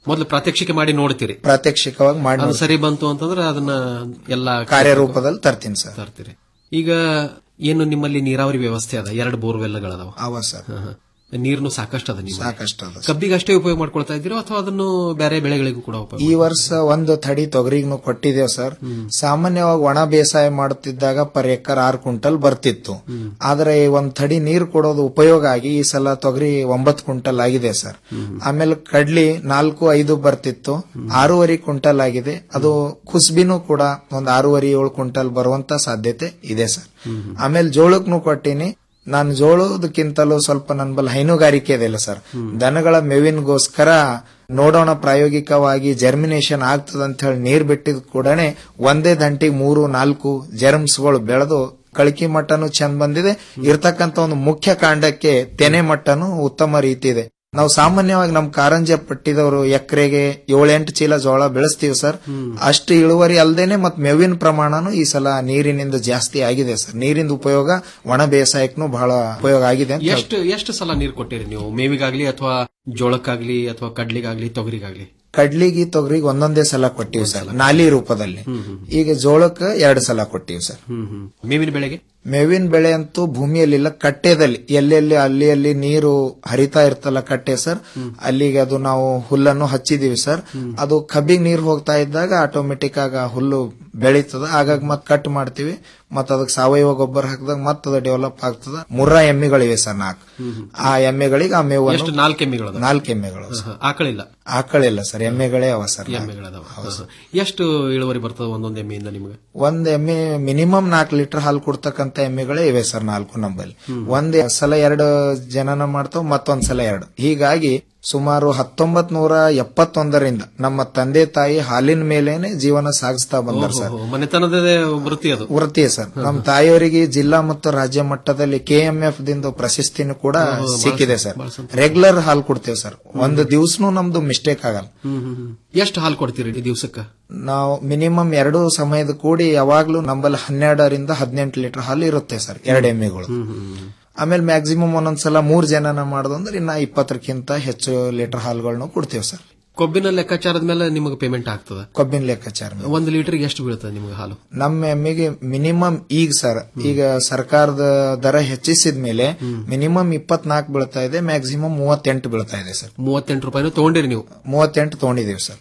ಮೊದಲು ಪ್ರಾತ್ಯಕ್ಷಿಕೆ ಮಾಡಿ ನೋಡ್ತೀರಿ ಪ್ರಾತ್ಯಕ್ಷಿಕವಾಗಿ ಮಾಡಿ ಅದು ನೋಡ್ತೀನಿ. ಸರಿ ಬಂತು ಅಂತಂದ್ರೆ ಅದನ್ನ ಎಲ್ಲ ಕಾರ್ಯರೂಪದಲ್ಲಿ ತರ್ತೀನಿ ಸರ್ ತರ್ತೀರಿ ಈಗ ಏನು ನಿಮ್ಮಲ್ಲಿ ನೀರಾವರಿ ವ್ಯವಸ್ಥೆ ಅದ ಎರಡು ಬೋರ್ವೆಲ್ಗಳದಾವ ಅವ ಸರ್ ನೀರ್ನು ಸಾಕಷ್ಟು ಅದ ನೀವು ಸಾಕಷ್ಟು ಅದ ಕಬ್ಬಿಗೆ ಅಷ್ಟೇ ಉಪಯೋಗ ಮಾಡ್ಕೊಳ್ತಾ ಇದ್ದೀರೋ ಅಥವಾ ಅದನ್ನು ಬೇರೆ ಬೆಳೆಗಳಿಗೂ ಕೂಡ ಉಪಯೋಗ ಈ ವರ್ಷ ಒಂದು ತಡಿ ತೊಗರಿಗೂ ಕೊಟ್ಟಿದ್ದೇವ್ ಸರ್ ಸಾಮಾನ್ಯವಾಗಿ ಒಣ ಬೇಸಾಯ ಮಾಡುತ್ತಿದ್ದಾಗ ಪರ್ ಎಕರ್ ಆರು ಕ್ವಿಂಟಲ್ ಬರ್ತಿತ್ತು ಆದ್ರೆ ಈ ಒಂದ್ ತಡಿ ನೀರು ಕೊಡೋದು ಉಪಯೋಗ ಆಗಿ ಈ ಸಲ ತೊಗರಿ ಒಂಬತ್ತು ಕ್ವಿಂಟಲ್ ಆಗಿದೆ ಸರ್ ಆಮೇಲೆ ಕಡ್ಲಿ ನಾಲ್ಕು ಐದು ಬರ್ತಿತ್ತು ಆರೂವರೆ ಕ್ವಿಂಟಲ್ ಆಗಿದೆ ಅದು ಕುಸ್ಬಿನೂ ಕೂಡ ಒಂದ್ ಆರೂವರೆ ಏಳು ಕ್ವಿಂಟಲ್ ಬರುವಂತ ಸಾಧ್ಯತೆ ಇದೆ ಸರ್ ಆಮೇಲೆ ಜೋಳಕ್ನು ಕೊಟ್ಟಿನಿ ನಾನು ಜೋಳದಕ್ಕಿಂತಲೂ ಸ್ವಲ್ಪ ನನ್ನ ಬಲ್ ಹೈನುಗಾರಿಕೆ ಇದೆಯಲ್ಲ ಸರ್ ದನಗಳ ಮೇವಿನಗೋಸ್ಕರ ನೋಡೋಣ ಪ್ರಾಯೋಗಿಕವಾಗಿ ಜರ್ಮಿನೇಷನ್ ಆಗ್ತದ ಅಂತ ಹೇಳಿ ನೀರ್ ಬಿಟ್ಟಿದ್ ಕೂಡನೆ ಒಂದೇ ದಂಟಿಗೆ ಮೂರು ನಾಲ್ಕು ಜರ್ಮ್ಸ್ಗಳು ಬೆಳೆದು ಕಳಕಿ ಮಟ್ಟನು ಚಂದ ಬಂದಿದೆ ಇರ್ತಕ್ಕಂತ ಒಂದು ಮುಖ್ಯ ಕಾಂಡಕ್ಕೆ ತೆನೆ ಮಟ್ಟನು ಉತ್ತಮ ರೀತಿ ಇದೆ ನಾವು ಸಾಮಾನ್ಯವಾಗಿ ನಮ್ ಕಾರಂಜ ಪಟ್ಟಿದವರು ಎಕರೆಗೆ ಏಳೆಂಟು ಚೀಲ ಜೋಳ ಬೆಳೆಸ್ತೀವಿ ಸರ್ ಅಷ್ಟು ಇಳುವರಿ ಅಲ್ದೇನೆ ಮತ್ ಮೇವಿನ ಪ್ರಮಾಣನು ಈ ಸಲ ನೀರಿನಿಂದ ಜಾಸ್ತಿ ಆಗಿದೆ ಸರ್ ನೀರಿನ ಉಪಯೋಗ ಒಣ ಬೇಸಾಯಕ್ಕೂ ಬಹಳ ಉಪಯೋಗ ಆಗಿದೆ ಅಂತ ಎಷ್ಟು ಎಷ್ಟು ಸಲ ನೀರು ಕೊಟ್ಟಿರಿ ನೀವು ಮೇವಿಗಾಗ್ಲಿ ಅಥವಾ ಜೋಳಕ್ಕಾಗ್ಲಿ ಅಥವಾ ಕಡ್ಲಿಗಾಗ್ಲಿ ತೊಗರಿಗಾಗ್ಲಿ ಕಡ್ಲಿಗೆ ತೊಗರಿಗೆ ಒಂದೊಂದೇ ಸಲ ಕೊಟ್ಟಿವಿ ಸರ್ ನಾಲಿ ರೂಪದಲ್ಲಿ ಈಗ ಜೋಳಕ್ಕೆ ಎರಡು ಸಲ ಕೊಟ್ಟಿವಿ ಸರ್ ಮೇವಿನ ಬೆಳೆಗೆ ಮೇವಿನ ಬೆಳೆ ಅಂತೂ ಭೂಮಿಯಲ್ಲಿಲ್ಲ ಕಟ್ಟೆದಲ್ಲಿ ಎಲ್ಲೆಲ್ಲಿ ಅಲ್ಲಿ ಅಲ್ಲಿ ನೀರು ಹರಿತಾ ಇರ್ತಲ್ಲ ಕಟ್ಟೆ ಸರ್ ಅಲ್ಲಿಗೆ ಅದು ನಾವು ಹುಲ್ಲನ್ನು ಹಚ್ಚಿದೀವಿ ಸರ್ ಅದು ಕಬ್ಬಿಗೆ ನೀರು ಹೋಗ್ತಾ ಇದ್ದಾಗ ಆಟೋಮೆಟಿಕ್ ಆಗ ಆ ಹುಲ್ಲು ಬೆಳೀತದ ಆಗಾಗ ಮತ್ ಕಟ್ ಮಾಡ್ತೀವಿ ಮತ್ ಅದಕ್ಕೆ ಸಾವಯವ ಗೊಬ್ಬರ ಹಾಕಿದಾಗ ಮತ್ ಅದು ಡೆವಲಪ್ ಆಗ್ತದ ಮುರ್ರ ಎಮ್ಮೆಗಳಿವೆ ಸರ್ ನಾಲ್ಕು ಆ ಎಮ್ಮೆಗಳಿಗೆ ಆ ಮೇವು ಎಷ್ಟು ನಾಲ್ಕು ಎಮ್ಮೆಗಳು ಅದಾವ? ನಾಲ್ಕು ಎಮ್ಮೆಗಳು ಹ, ಹ. ಆಕಳಿಲ್ಲ ಆಕಳಿಲ್ಲ ಸರ್ ಎಮ್ಮೆಗಳೇ ಅವ ಸರ್ ಎಮ್ಮೆಗಳದಾವ ಹ, ಹ. ಎಷ್ಟು ಇಳುವರಿ ಬರ್ತದ ಒಂದೊಂದು ಎಮ್ಮೆಯಿಂದ ನಿಮಗೆ ಒಂದ್ ಎಮ್ಮೆ ಮಿನಿಮಮ್ ನಾಲ್ಕು ಲೀಟರ್ ಹಾಲು ಕೊಡ್ತಕ್ಕಂತ ಎಮ್ಮೆಗಳೇ ಇವೆ ಸರ್ ನಾಲ್ಕು ನಂಬಲ್ಲಿ ಒಂದ್ ಸಲ ಎರಡು ಜನನ ಮಾಡ್ತಾವ ಮತ್ತೊಂದ್ ಸಲ ಎರಡು ಹೀಗಾಗಿ ಸುಮಾರು ಹತ್ತೊಂಬತ್ ನೂರ ಎಪ್ಪತ್ತೊಂದರಿಂದ ನಮ್ಮ ತಂದೆ ತಾಯಿ ಹಾಲಿನ ಮೇಲೇನೆ ಜೀವನ ಸಾಗಿಸ್ತಾ ಬಂದಾರ ಸರ್ ಓಹೋ, ಮನೆತನದ ವೃತ್ತಿ ಅದು ವೃತ್ತಿ ಸರ್ ನಮ್ಮ ತಾಯಿಯವರಿಗೆ ಜಿಲ್ಲಾ ಮತ್ತು ರಾಜ್ಯ ಮಟ್ಟದಲ್ಲಿ ಕೆಎಂಎಫ್ ದಿಂದ ಪ್ರಶಸ್ತಿನೂ ಕೂಡ ಓಹೋ, ಬಹಳ ಸಿಕ್ಕಿದೆ ಸಂತೋಷ, ಸರ್ ಬಹಳ ಸಂತೋಷ. ರೆಗ್ಯುಲರ್ ಹಾಲು ಕೊಡ್ತೇವೆ ಸರ್ ಒಂದು ದಿವ್ಸನೂ ನಮ್ದು ಮಿಸ್ಟೇಕ್ ಆಗಲ್ಲ ಹ್ಮ್ ಹ್ಮ್ ಹ್ಮ್. ಎಷ್ಟು ಹಾಲು ಕೊಡ್ತೀರಿ ಈ ದಿವ್ಸಕ್ಕ ನಾವು ಮಿನಿಮಮ್ ಎರಡು ಸಮಯದ ಕೂಡಿ ಯಾವಾಗ್ಲೂ ನಂಬಲ್ಲಿ ಹನ್ನೆರಡರಿಂದ ಹದಿನೆಂಟು ಲೀಟರ್ ಹಾಲು ಇರುತ್ತೆ ಸರ್ ಎರಡು ಎಮ್ಮೆಗಳು ಆಮೇಲೆ ಮ್ಯಾಕ್ಸಿಮಮ್ ಒಂದೊಂದ್ಸಲ ಮೂರ್ ಜನನ ಮಾಡೋದಂದ್ರೆ ಇನ್ನ ಇಪ್ಪತ್ತಕ್ಕಿಂತ ಹೆಚ್ಚು ಲೀಟರ್ ಹಾಲುಗಳನ್ನು ಕೊಡ್ತೇವೆ ಸರ್ ಕೊಬ್ಬಿನ ಲೆಕ್ಕಾಚಾರದ ಮೇಲೆ ನಿಮಗೆ ಪೇಮೆಂಟ್ ಆಗ್ತದ ಕೊಬ್ಬಿನ ಲೆಕ್ಕಾಚಾರ ಮೇಲೆ. ಒಂದು ಲೀಟರ್ಗೆ ಎಷ್ಟು ಬೀಳ್ತದೆ ನಿಮಗೆ ಹಾಲು ನಮ್ಮ ಎಮ್ಮೆಗೆ ಮಿನಿಮಮ್ ಈಗ ಸರ್ ಈಗ ಸರ್ಕಾರದ ದರ ಹೆಚ್ಚಿಸಿದ ಮೇಲೆ ಮಿನಿಮಮ್ ಇಪ್ಪತ್ನಾಲ್ಕು ಬೀಳ್ತಾ ಇದೆ ಮ್ಯಾಕ್ಸಿಮಮ್ ಮೂವತ್ತೆಂಟು ಬೀಳ್ತಾ ಇದೆ ಸರ್ ಮೂವತ್ತೆಂಟು ರೂಪಾಯಿನೂ ತಗೊಂಡಿರಿ ನೀವು ಮೂವತ್ತೆಂಟು ತಗೊಂಡಿದೀವಿ ಸರ್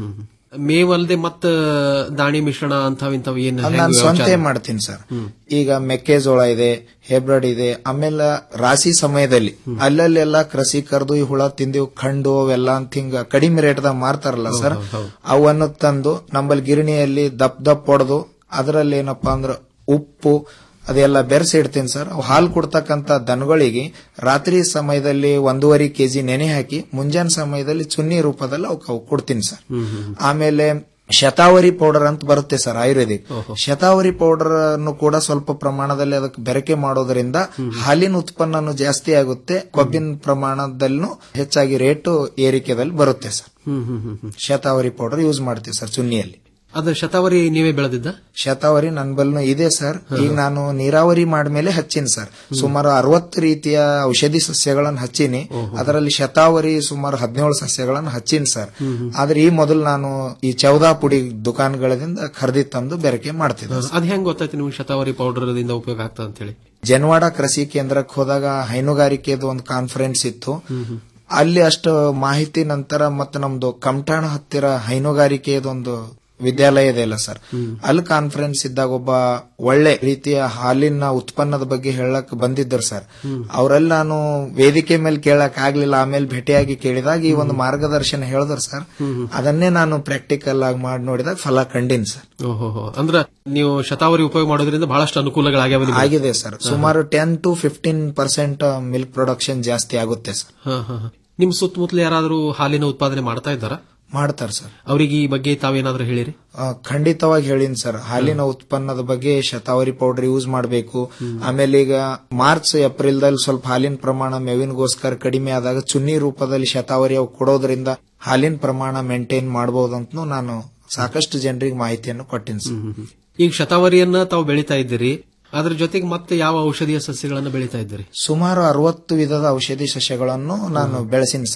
ಮೇವಲ್ದೆ ಮತ್ತ ದಾಣಿ ಮಿಶ್ರಣ ಅಂತಾವ್ ಇಂತಾವ್ ಏನ್ ಅದ್ ಹೆಂಗ್ ನಾನು ಸ್ವಂತ ವ್ಯವಚಾರ? ಮಾಡ್ತೀನಿ ಸರ್ ಈಗ ಮೆಕ್ಕೆಜೋಳ ಇದೆ ಹೆಬ್ರಡ್ ಇದೆ ಆಮೇಲೆ ರಾಶಿ ಸಮಯದಲ್ಲಿ ಅಲ್ಲಲ್ಲೆಲ್ಲ ಕೃಷಿಕರ್ದು ಈ ಹುಳ ತಿಂದಿವ್ ಖಂಡು ಅವೆಲ್ಲ ಅಂತ ಹಿಂಗ ಕಡಿಮೆ ರೇಟ್ದಾಗ ಮಾರ್ತಾರಲ್ಲ ಸರ್ ಅವನ್ನು ತಂದು ನಮ್ಮಲ್ಲಿ ಗಿರಣಿಯಲ್ಲಿ ದಪ್ ದಪ್ ಹೊಡೆದು ಅದರಲ್ಲಿ ಏನಪ್ಪಾ ಅಂದ್ರೆ ಉಪ್ಪು ಅದೆಲ್ಲ ಬೆರೆಸಿ ಇಡ್ತೀನಿ ಸರ್ ಅವು ಹಾಲು ಕೊಡ್ತಕ್ಕಂತ ದನಗಳಿಗೆ ರಾತ್ರಿ ಸಮಯದಲ್ಲಿ ಒಂದೂವರೆ ಕೆಜಿ ನೆನೆ ಹಾಕಿ ಮುಂಜಾನೆ ಸಮಯದಲ್ಲಿ ಚುನ್ನಿ ರೂಪದಲ್ಲಿ ಅವಕ್ಕೆ ಅವು ಕೊಡ್ತೀನಿ ಸರ್ ಆಮೇಲೆ ಶತಾವರಿ ಪೌಡರ್ ಅಂತ ಬರುತ್ತೆ ಸರ್ ಆಯುರ್ವೇದಿಕ್ ಶತಾವರಿ ಪೌಡರ್ ಅನ್ನು ಕೂಡ ಸ್ವಲ್ಪ ಪ್ರಮಾಣದಲ್ಲಿ ಅದಕ್ಕೆ ಬೆರಕೆ ಮಾಡೋದ್ರಿಂದ ಹಾಲಿನ ಉತ್ಪನ್ನನು ಜಾಸ್ತಿ ಆಗುತ್ತೆ ಕೊಬ್ಬಿನ ಪ್ರಮಾಣದಲ್ಲೂ ಹೆಚ್ಚಾಗಿ ರೇಟು ಏರಿಕೆದಲ್ಲಿ ಬರುತ್ತೆ ಸರ್ ಹ್ಮ್ ಹ್ಮ್ ಹ್ಮ್ ಹ್ಮ್. ಶತಾವರಿ ಪೌಡರ್ ಯೂಸ್ ಮಾಡ್ತೀವಿ ಸರ್ ಚುನ್ನಿಯಲ್ಲಿ ಅದು ಶತಾವರಿ ನೀವೇ ಬೆಳೆದಿದ್ದ ಶತಾವರಿ ನನ್ ಬಲ್ನು ಇದೆ ಸರ್ ಈಗ ನಾನು ನೀರಾವರಿ ಮಾಡ್ಮೇಲೆ ಹಚ್ಚಿನಿ ಸರ್ ಸುಮಾರು ಅರವತ್ತು ರೀತಿಯ ಔಷಧಿ ಸಸ್ಯಗಳನ್ನು ಹಚ್ಚಿನಿ ಅದರಲ್ಲಿ ಶತಾವರಿ ಸುಮಾರು ಹದಿನೇಳು ಸಸ್ಯಗಳನ್ನು ಹಚ್ಚಿನಿ ಸರ್ ಆದ್ರೆ ಈ ಮೊದಲು ನಾನು ಈ ಚೌದಾ ಪುಡಿ ದುಕಾನ್ಗಳಿಂದ ಖರೀದಿ ತಂದು ಬೆರಕೆ ಮಾಡ್ತಿದ್ದೆ ಅದ್ ಹೆಂಗ್ ಗೊತ್ತಾಯ್ತು ನಿಮ್ಗೆ ಶತಾವರಿ ಪೌಡರ್ ದಿಂದ ಉಪಯೋಗ ಆಗ್ತದ ಅಂತ ಹೇಳಿ ಜನವಾಡ ಕೃಷಿ ಕೇಂದ್ರಕ್ಕೆ ಹೋದಾಗ ಹೈನುಗಾರಿಕೆದು ಒಂದು ಕಾನ್ಫರೆನ್ಸ್ ಇತ್ತು ಅಲ್ಲಿ ಅಷ್ಟು ಮಾಹಿತಿ ನಂತರ ಮತ್ತೆ ನಮ್ದು ಕಮಟಾಣ ಹತ್ತಿರ ಹೈನುಗಾರಿಕೆದೊಂದು ವಿದ್ಯಾಲಯ ಇದೆ ಅಲ್ಲ ಸರ್ ಅಲ್ಲಿ ಕಾನ್ಫರೆನ್ಸ್ ಇದ್ದಾಗ ಒಬ್ಬ ಒಳ್ಳೆ ರೀತಿಯ ಹಾಲಿನ ಉತ್ಪನ್ನದ ಬಗ್ಗೆ ಹೇಳಕ್ ಬಂದಿದ್ದರು ಸರ್ ಅವರಲ್ಲಿ ನಾನು ವೇದಿಕೆ ಮೇಲೆ ಕೇಳಕ್ ಆಗ್ಲಿಲ್ಲ ಆಮೇಲೆ ಭೇಟಿಯಾಗಿ ಕೇಳಿದಾಗ ಈ ಒಂದು ಮಾರ್ಗದರ್ಶನ ಹೇಳಿದ್ರು ಸರ್ ಅದನ್ನೇ ನಾನು ಪ್ರಾಕ್ಟಿಕಲ್ ಆಗಿ ಮಾಡಿ ನೋಡಿದಾಗ ಫಲ ಕಂಡಿನಿ ಸರ್ ಓಹೋ ಅಂದ್ರ ನೀವು ಶತಾವರಿ ಉಪಯೋಗ ಮಾಡೋದ್ರಿಂದ ಬಹಳಷ್ಟು ಅನುಕೂಲಗಳಾಗ್ಯಾವ ನಿಮ್ಗೆ. ಆಗಿದೆ ಸರ್ ಸುಮಾರು ten to fifteen percent milk production ಜಾಸ್ತಿ ಆಗುತ್ತೆ ಸರ್ ಹ, ಹ, ಹ. ನಿಮ್ ಸುತ್ತಮುತ್ತಲು ಯಾರಾದ್ರೂ ಹಾಲಿನ ಉತ್ಪಾದನೆ ಮಾಡ್ತಾ ಇದ್ದಾರಾ ಮಾಡ್ತಾರೆ ಸರ್ ಅವರಿಗೆ ಈ ಬಗ್ಗೆ ತಾವೇನಾದ್ರೂ ಹೇಳಿರಿ ಆ, ಖಂಡಿತವಾಗಿ ಹೇಳಿನಿ ಸರ್ ಹಾಲಿನ ಉತ್ಪನ್ನದ ಬಗ್ಗೆ ಶತಾವರಿ ಪೌಡರ್ ಯೂಸ್ ಮಾಡಬೇಕು ಆಮೇಲೆ ಈಗ ಮಾರ್ಚ್ ಏಪ್ರಿಲ್ ದಲ್ಲಿ ಸ್ವಲ್ಪ ಹಾಲಿನ ಪ್ರಮಾಣ ಮೇವಿನಗೋಸ್ಕರ ಕಡಿಮೆ ಆದಾಗ ಚುನ್ನಿ ರೂಪದಲ್ಲಿ ಶತಾವರಿ ಅವು ಕೊಡೋದ್ರಿಂದ ಹಾಲಿನ ಪ್ರಮಾಣ ಮೇಂಟೈನ್ ಮಾಡಬಹುದಂತನೂ ನಾನು ಸಾಕಷ್ಟು ಜನರಿಗೆ ಮಾಹಿತಿಯನ್ನು ಕೊಟ್ಟಿನಿ ಸರ್ ಈಗ ಶತಾವರಿಯನ್ನ ತಾವು ಬೆಳಿತಾ ಇದ್ದೀರಿ ಅದ್ರ ಜೊತೆಗೆ ಮತ್ತೆ ಯಾವ ಔಷಧೀಯ ಸಸ್ಯಗಳನ್ನ ಬೆಳಿತಾ ಇದ್ದೀರಿ ಸುಮಾರು ಅರವತ್ತು ವಿಧದ ಔಷಧಿ ಸಸ್ಯಗಳನ್ನು ನಾನು ಬೆಳೆಸಿನಿ ಸರ್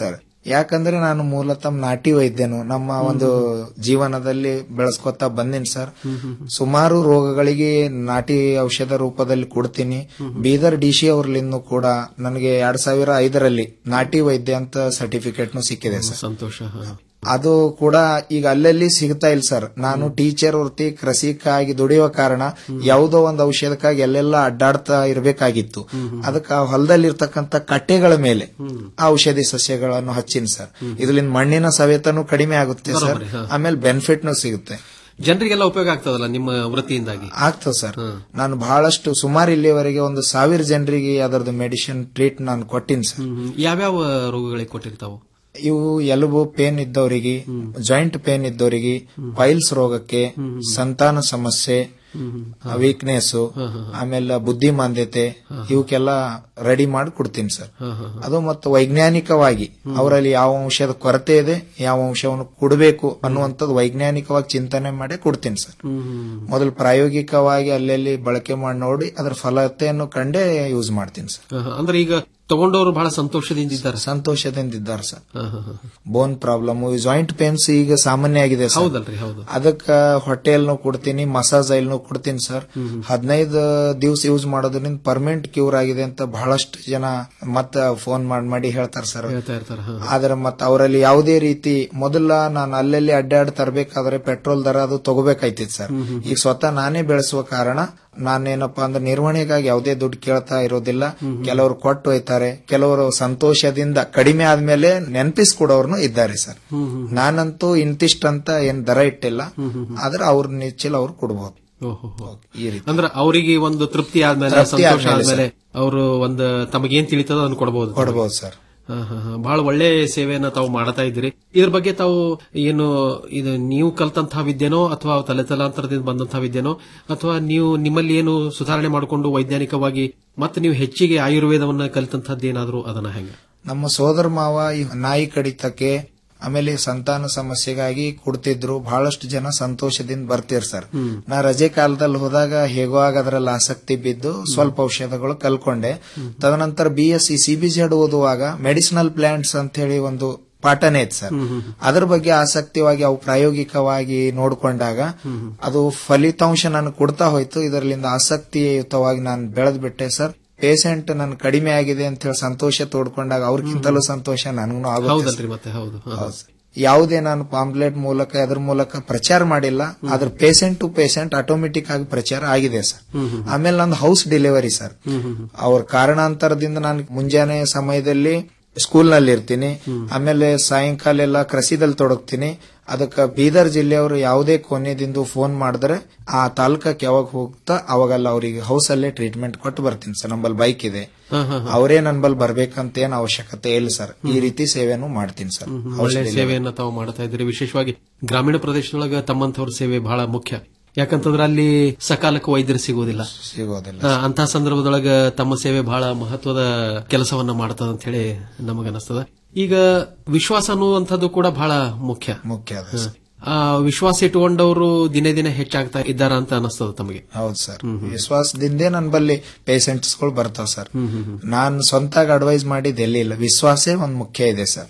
ಯಾಕಂದ್ರೆ ನಾನು ಮೂಲತಃ ನಾಟಿ ವೈದ್ಯನು ನಮ್ಮ ಒಂದು ಜೀವನದಲ್ಲಿ ಬೆಳೆಸ್ಕೊತಾ ಬಂದಿನಿ ಸರ್ ಸುಮಾರು ರೋಗಗಳಿಗೆ ನಾಟಿ ಔಷಧ ರೂಪದಲ್ಲಿ ಕೊಡ್ತೀನಿ ಬೀದರ್ ಡಿ ಸಿ ಅವ್ರಲಿಂದ ಕೂಡ ನನಗೆ ಎರಡ್ ಸಾವಿರ ಐದರಲ್ಲಿ ನಾಟಿ ವೈದ್ಯ ಅಂತ ಸರ್ಟಿಫಿಕೇಟ್ನು ಸಿಕ್ಕಿದೆ ಸರ್ ಸಂತೋಷ ಅದು ಕೂಡ ಈಗ ಅಲ್ಲಲ್ಲಿ ಸಿಗ್ತಾ ಇಲ್ಲ ಸರ್ ನಾನು ಟೀಚರ್ ವೃತ್ತಿ ಕೃಷಿಕಾಗಿ ದುಡಿಯುವ ಕಾರಣ ಯಾವುದೋ ಒಂದು ಔಷಧಕ್ಕಾಗಿ ಎಲ್ಲೆಲ್ಲ ಅಡ್ಡಾಡ್ತಾ ಇರಬೇಕಾಗಿತ್ತು ಅದಕ್ಕೆ ಆ ಹೊಲದಲ್ಲಿ ಇರ್ತಕ್ಕಂಥ ಕಟ್ಟೆಗಳ ಮೇಲೆ ಆ ಔಷಧಿ ಸಸ್ಯಗಳನ್ನು ಹಚ್ಚಿನಿ ಸರ್ ಇದರಿಂದ ಮಣ್ಣಿನ ಸವೆತನೂ ಕಡಿಮೆ ಆಗುತ್ತೆ ಸರ್ ಬರೋಬ್ಬರಿ, ಹಾ. ಆಮೇಲೆ ಬೆನಿಫಿಟ್ನು ಸಿಗುತ್ತೆ ಜನರಿಗೆಲ್ಲ ಉಪಯೋಗ ಆಗ್ತದಲ್ಲ ನಿಮ್ಮ ವೃತ್ತಿಯಿಂದಾಗಿ ಆಗ್ತದೆ ಸರ್ ನಾನು ಬಹಳಷ್ಟು ಸುಮಾರು ಇಲ್ಲಿವರೆಗೆ ಒಂದು ಸಾವಿರ ಜನರಿಗೆ ಅದರದ್ದು ಮೆಡಿಸಿನ್ ಟ್ರೀಟ್ ನಾನು ಕೊಟ್ಟಿನಿ ಸರ್ ಯಾವ್ಯಾವ ರೋಗಗಳಿಗೆ ಕೊಟ್ಟಿರ್ತಾವು ಇವು ಎಲುಬು ಪೇನ್ ಇದ್ದವರಿಗೆ ಜಾಯಿಂಟ್ ಪೇನ್ ಇದ್ದವರಿಗೆ ಪೈಲ್ಸ್ ರೋಗಕ್ಕೆ ಸಂತಾನ ಸಮಸ್ಯೆ ವೀಕ್ನೆಸ್ ಆಮೇಲೆ ಬುದ್ಧಿಮಾಂದ್ಯತೆ ಇವಕ್ಕೆಲ್ಲ ರೆಡಿ ಮಾಡಿ ಕೊಡ್ತೀನಿ ಸರ್ ಅದು ಮತ್ತು ವೈಜ್ಞಾನಿಕವಾಗಿ ಅವರಲ್ಲಿ ಯಾವ ಅಂಶದ ಕೊರತೆ ಇದೆ ಯಾವ ಅಂಶವನ್ನು ಕೊಡಬೇಕು ಅನ್ನುವಂಥದ್ದು ವೈಜ್ಞಾನಿಕವಾಗಿ ಚಿಂತನೆ ಮಾಡಿ ಕೊಡ್ತೀನಿ ಸರ್ ಮೊದಲು ಪ್ರಾಯೋಗಿಕವಾಗಿ ಅಲ್ಲಲ್ಲಿ ಬಳಕೆ ಮಾಡಿ ನೋಡಿ ಅದರ ಫಲತೆಯನ್ನು ಕಂಡೇ ಯೂಸ್ ಮಾಡ್ತೀನಿ ಸರ್ ಆಹಾ. ಅಂದ್ರೆ ಈಗ ತಗೊಂಡವರು ಬಹಳ ಸಂತೋಷದಿಂದ ಇದ್ದಾರೆ ಸಂತೋಷದಿಂದ ಇದ್ದಾರೆ sir bone problem joint pains ಈಗ ಸಾಮಾನ್ಯ ಆಗಿದೆ ಸರ್ ಹೌದಲ್ರಿ ಹೌದು ಅದಕ್ಕ ಹೊಟ್ಟೆಲ್ನು ಕೊಡ್ತೀನಿ ಮಸಾಜ್ ಆಯಿಲ್ನು ಕೊಡ್ತೀನಿ ಸರ್ ಹದಿನೈದು ದಿವಸ ಯೂಸ್ ಮಾಡೋದ್ರಿಂದ ಪರ್ಮನೆಂಟ್ ಕ್ಯೂರ್ ಆಗಿದೆ ಅಂತ ಬಹಳಷ್ಟು ಜನ ಮತ್ತ ಫೋನ್ ಮಾಡಿ ಮಾಡಿ ಹೇಳ್ತಾರೆ ಸರ್ ಹೇಳ್ತಾ ಇರ್ತಾರೆ ಹಾ. ಆದ್ರೆ ಮತ್ತೆ ಅವರಲ್ಲಿ ಯಾವುದೇ ರೀತಿ ಮೊದಲ ನಾನು ಅಲ್ಲಲ್ಲಿ ಅಡ್ಡಾಡ್ ತರಬೇಕಾದ್ರೆ ಪೆಟ್ರೋಲ್ ದರ ಅದು ತಗೋಬೇಕಾಯ್ತಿತ್ತು ಸರ್ ಈಗ ಸ್ವತಃ ನಾನೇ ಬೆಳೆಸುವ ಕಾರಣ ನಾನೇನಪ್ಪಾ ಅಂದ್ರೆ ನಿರ್ವಹಣೆಗಾಗಿ ಯಾವುದೇ ದುಡ್ಡು ಕೇಳ್ತಾ ಇರೋದಿಲ್ಲ ಕೆಲವರು ಕೊಟ್ಟು ಹೋಯ್ತಾರೆ ಕೆಲವರು ಸಂತೋಷದಿಂದ ಕಡಿಮೆ ಆದ್ಮೇಲೆ ನೆನಪಿಸ್ಕೊಡೋರ್ನು ಇದ್ದಾರೆ ಸರ್ ನಾನಂತೂ ಇಂತಿಷ್ಟಂತ ಏನ್ ದರ ಇಟ್ಟಿಲ್ಲ ಆದ್ರೆ ಅವ್ರ ನಿಚ್ಚಿಲ್ ಅವ್ರು ಕೊಡಬಹುದು ಓಹೋ ಈ ರೀತಿ ಅಂದ್ರೆ ಅವರಿಗೆ ಒಂದು ತೃಪ್ತಿ ಆದ್ಮೇಲೆ ತೃಪ್ತಿ ಸಂತೋಷ ಆದ್ಮೇಲೆ ಆದ್ಮೇಲೆ ಅವರು ಒಂದು ತಮಗೇನ್ ತಿಳಿತದ ಅದನ್ನು ಕೊಡಬಹುದು ಕೊಡಬಹುದು ಸರ್ ಬಹಳ ಒಳ್ಳೆ ಸೇವೆಯನ್ನ ತಾವು ಮಾಡ್ತಾ ಇದ್ದೀರಿ ಇದ್ರ ಬಗ್ಗೆ ತಾವು ಏನು ಇದು ನೀವು ಕಲ್ತಂತಹ ವಿದ್ಯೆನೋ ಅಥವಾ ತಲೆ ತಲಾಂತರದಿಂದ ಬಂದಂತಹ ವಿದ್ಯೆನೋ ಅಥವಾ ನೀವು ನಿಮ್ಮಲ್ಲಿ ಏನು ಸುಧಾರಣೆ ಮಾಡಿಕೊಂಡು ವೈಜ್ಞಾನಿಕವಾಗಿ ಮತ್ತೆ ನೀವು ಹೆಚ್ಚಿಗೆ ಆಯುರ್ವೇದವನ್ನ ಕಲಿತಂತಹದ್ದು ಏನಾದ್ರು ಅದನ್ನ ಹೆಂಗ ನಮ್ಮ ಸೋದರ ಮಾವ ಈ ನಾಯಿ ಕಡಿತಕ್ಕೆ ಆಮೇಲೆ ಸಂತಾನ ಸಮಸ್ಯೆಗಾಗಿ ಕೊಡ್ತಿದ್ರು ಬಹಳಷ್ಟು ಜನ ಸಂತೋಷದಿಂದ ಬರ್ತಿರ್ ಸರ್ ನಾ ರಜೆ ಕಾಲದಲ್ಲಿ ಹೋದಾಗ ಹೇಗೋ ಆಗ ಅದರಲ್ಲಿ ಆಸಕ್ತಿ ಬಿದ್ದು ಸ್ವಲ್ಪ ಔಷಧಗಳು ಕಲ್ಕೊಂಡೆ ತದನಂತರ B S C B Ed ಓದುವಾಗ ಮೆಡಿಸಿನಲ್ ಪ್ಲಾಂಟ್ಸ್ ಅಂತ ಹೇಳಿ ಒಂದು ಪಾಠನೇ ಇತ್ತು ಸರ್ ಅದ್ರ ಬಗ್ಗೆ ಆಸಕ್ತಿವಾಗಿ ಅವು ಪ್ರಾಯೋಗಿಕವಾಗಿ ನೋಡ್ಕೊಂಡಾಗ ಅದು ಫಲಿತಾಂಶ ನನಗೆ ಕೊಡ್ತಾ ಹೋಯ್ತು ಇದರಲ್ಲಿಂದ ಆಸಕ್ತಿಯುತವಾಗಿ ನಾನು ಬೆಳೆದ್ ಬಿಟ್ಟೆ ಸರ್ ಪೇಷಂಟ್ ನನ್ ಕಡಿಮೆ ಆಗಿದೆ ಅಂತ ಹೇಳಿ ಸಂತೋಷ ತೋಡ್ಕೊಂಡಾಗ ಅವ್ರಕ್ಕಿಂತಲೂ ಸಂತೋಷ ನನಗೂ ಆಗುತ್ತೆ ಹೌದಲ್ರಿ ಸರ್. ಮತ್ತೆ ಹೌದು ಹಾ. ಹೌದು ಸರ್. ಯಾವುದೇ ನಾನು ಪಾಂಪ್ಲೆಟ್ ಮೂಲಕ ಅದ್ರ ಮೂಲಕ ಪ್ರಚಾರ ಮಾಡಿಲ್ಲ ಅದ್ರ ಪೇಷಂಟ್ ಟು ಪೇಷಂಟ್ ಆಟೋಮೆಟಿಕ್ ಆಗಿ ಪ್ರಚಾರ ಆಗಿದೆ ಸರ್ ಆಮೇಲೆ ನಂದು ಹೌಸ್ ಡೆಲಿವರಿ ಸರ್ ಅವ್ರ ಕಾರಣಾಂತರದಿಂದ ನಾನು ಮುಂಜಾನೆ ಸಮಯದಲ್ಲಿ ಸ್ಕೂಲ್ ನಲ್ಲಿ ಇರ್ತೀನಿ ಆಮೇಲೆ ಸಾಯಂಕಾಲ ಎಲ್ಲ ಕೃಷಿದಲ್ಲಿ ತೊಡಗ್ತೀನಿ ಅದಕ್ಕೆ ಬೀದರ್ ಜಿಲ್ಲೆಯವರು ಯಾವುದೇ ಕೊನೆದಿಂದ ಫೋನ್ ಮಾಡಿದ್ರೆ ಆ ತಾಲೂಕಕ್ಕೆ ಯಾವಾಗ ಹೋಗ್ತಾ ಅವಾಗೆಲ್ಲ ಅವರಿಗೆ ಹೌಸ್ ಅಲ್ಲೇ ಟ್ರೀಟ್ಮೆಂಟ್ ಕೊಟ್ಟು ಬರ್ತೀನಿ ಸರ್ ನಮ್ಮಲ್ಲಿ ಬೈಕ್ ಇದೆ ಹಾ, ಹಾ, ಹಾ. ಅವರೇ ನನ್ಬಲ್ ಬರ್ಬೇಕಂತ ಏನ್ ಅವಶ್ಯಕತೆ ಇಲ್ಲ ಸರ್ ಈ ರೀತಿ ಸೇವೆನೂ ಮಾಡ್ತೀನಿ ಸರ್ House ಒಳ್ಳೆ delivery. ಸೇವೆಯನ್ನ ತಾವು ಮಾಡ್ತಾ ಇದ್ದೀರಿ ವಿಶೇಷವಾಗಿ ಗ್ರಾಮೀಣ ಪ್ರದೇಶದೊಳಗ ತಮ್ಮಂತವ್ರ ಸೇವೆ ಬಹಳ ಮುಖ್ಯ ಯಾಕಂತಂದ್ರೆ ಅಲ್ಲಿ ಸಕಾಲಕ್ಕೆ ವೈದ್ಯರು ಸಿಗೋದಿಲ್ಲ ಸಿಗೋದಿಲ್ಲ ಆ, ಅಂತಹ ಸಂದರ್ಭದೊಳಗ ತಮ್ಮ ಸೇವೆ ಬಹಳ ಮಹತ್ವದ ಕೆಲಸವನ್ನ ಮಾಡ್ತದ ಅಂತ ಹೇಳಿ ನಮಗನಿಸ್ತದ ಈಗ ವಿಶ್ವಾಸ ಅನ್ನುವಂಥದ್ದು ಕೂಡ ಬಹಳ ಮುಖ್ಯ ಮುಖ್ಯ ಅದ ಸರ್. ಆ ವಿಶ್ವಾಸ ಇಟ್ಟುಕೊಂಡವರು ದಿನೇ ದಿನೇ ಹೆಚ್ಚಾಗ್ತಾ ಇದ್ದಾರ ಅಂತ ಅನಿಸ್ತದ ತಮಗೆ ಹೌದು ಸರ್ ವಿಶ್ವಾಸದಿಂದೇ ನನ್ ಬಲ್ಲಿ ಪೇಷಂಟ್ಸ್ ಗಳು ಬರ್ತಾವ ಸರ್ ನಾನ್ ಸ್ವಂತಾಗಿ ಅಡ್ವೈಸ್ ಮಾಡಿದ್ ಎಲ್ಲಿ ಇಲ್ಲ ವಿಶ್ವಾಸೇ ಒಂದ್ ಮುಖ್ಯ ಇದೆ ಸರ್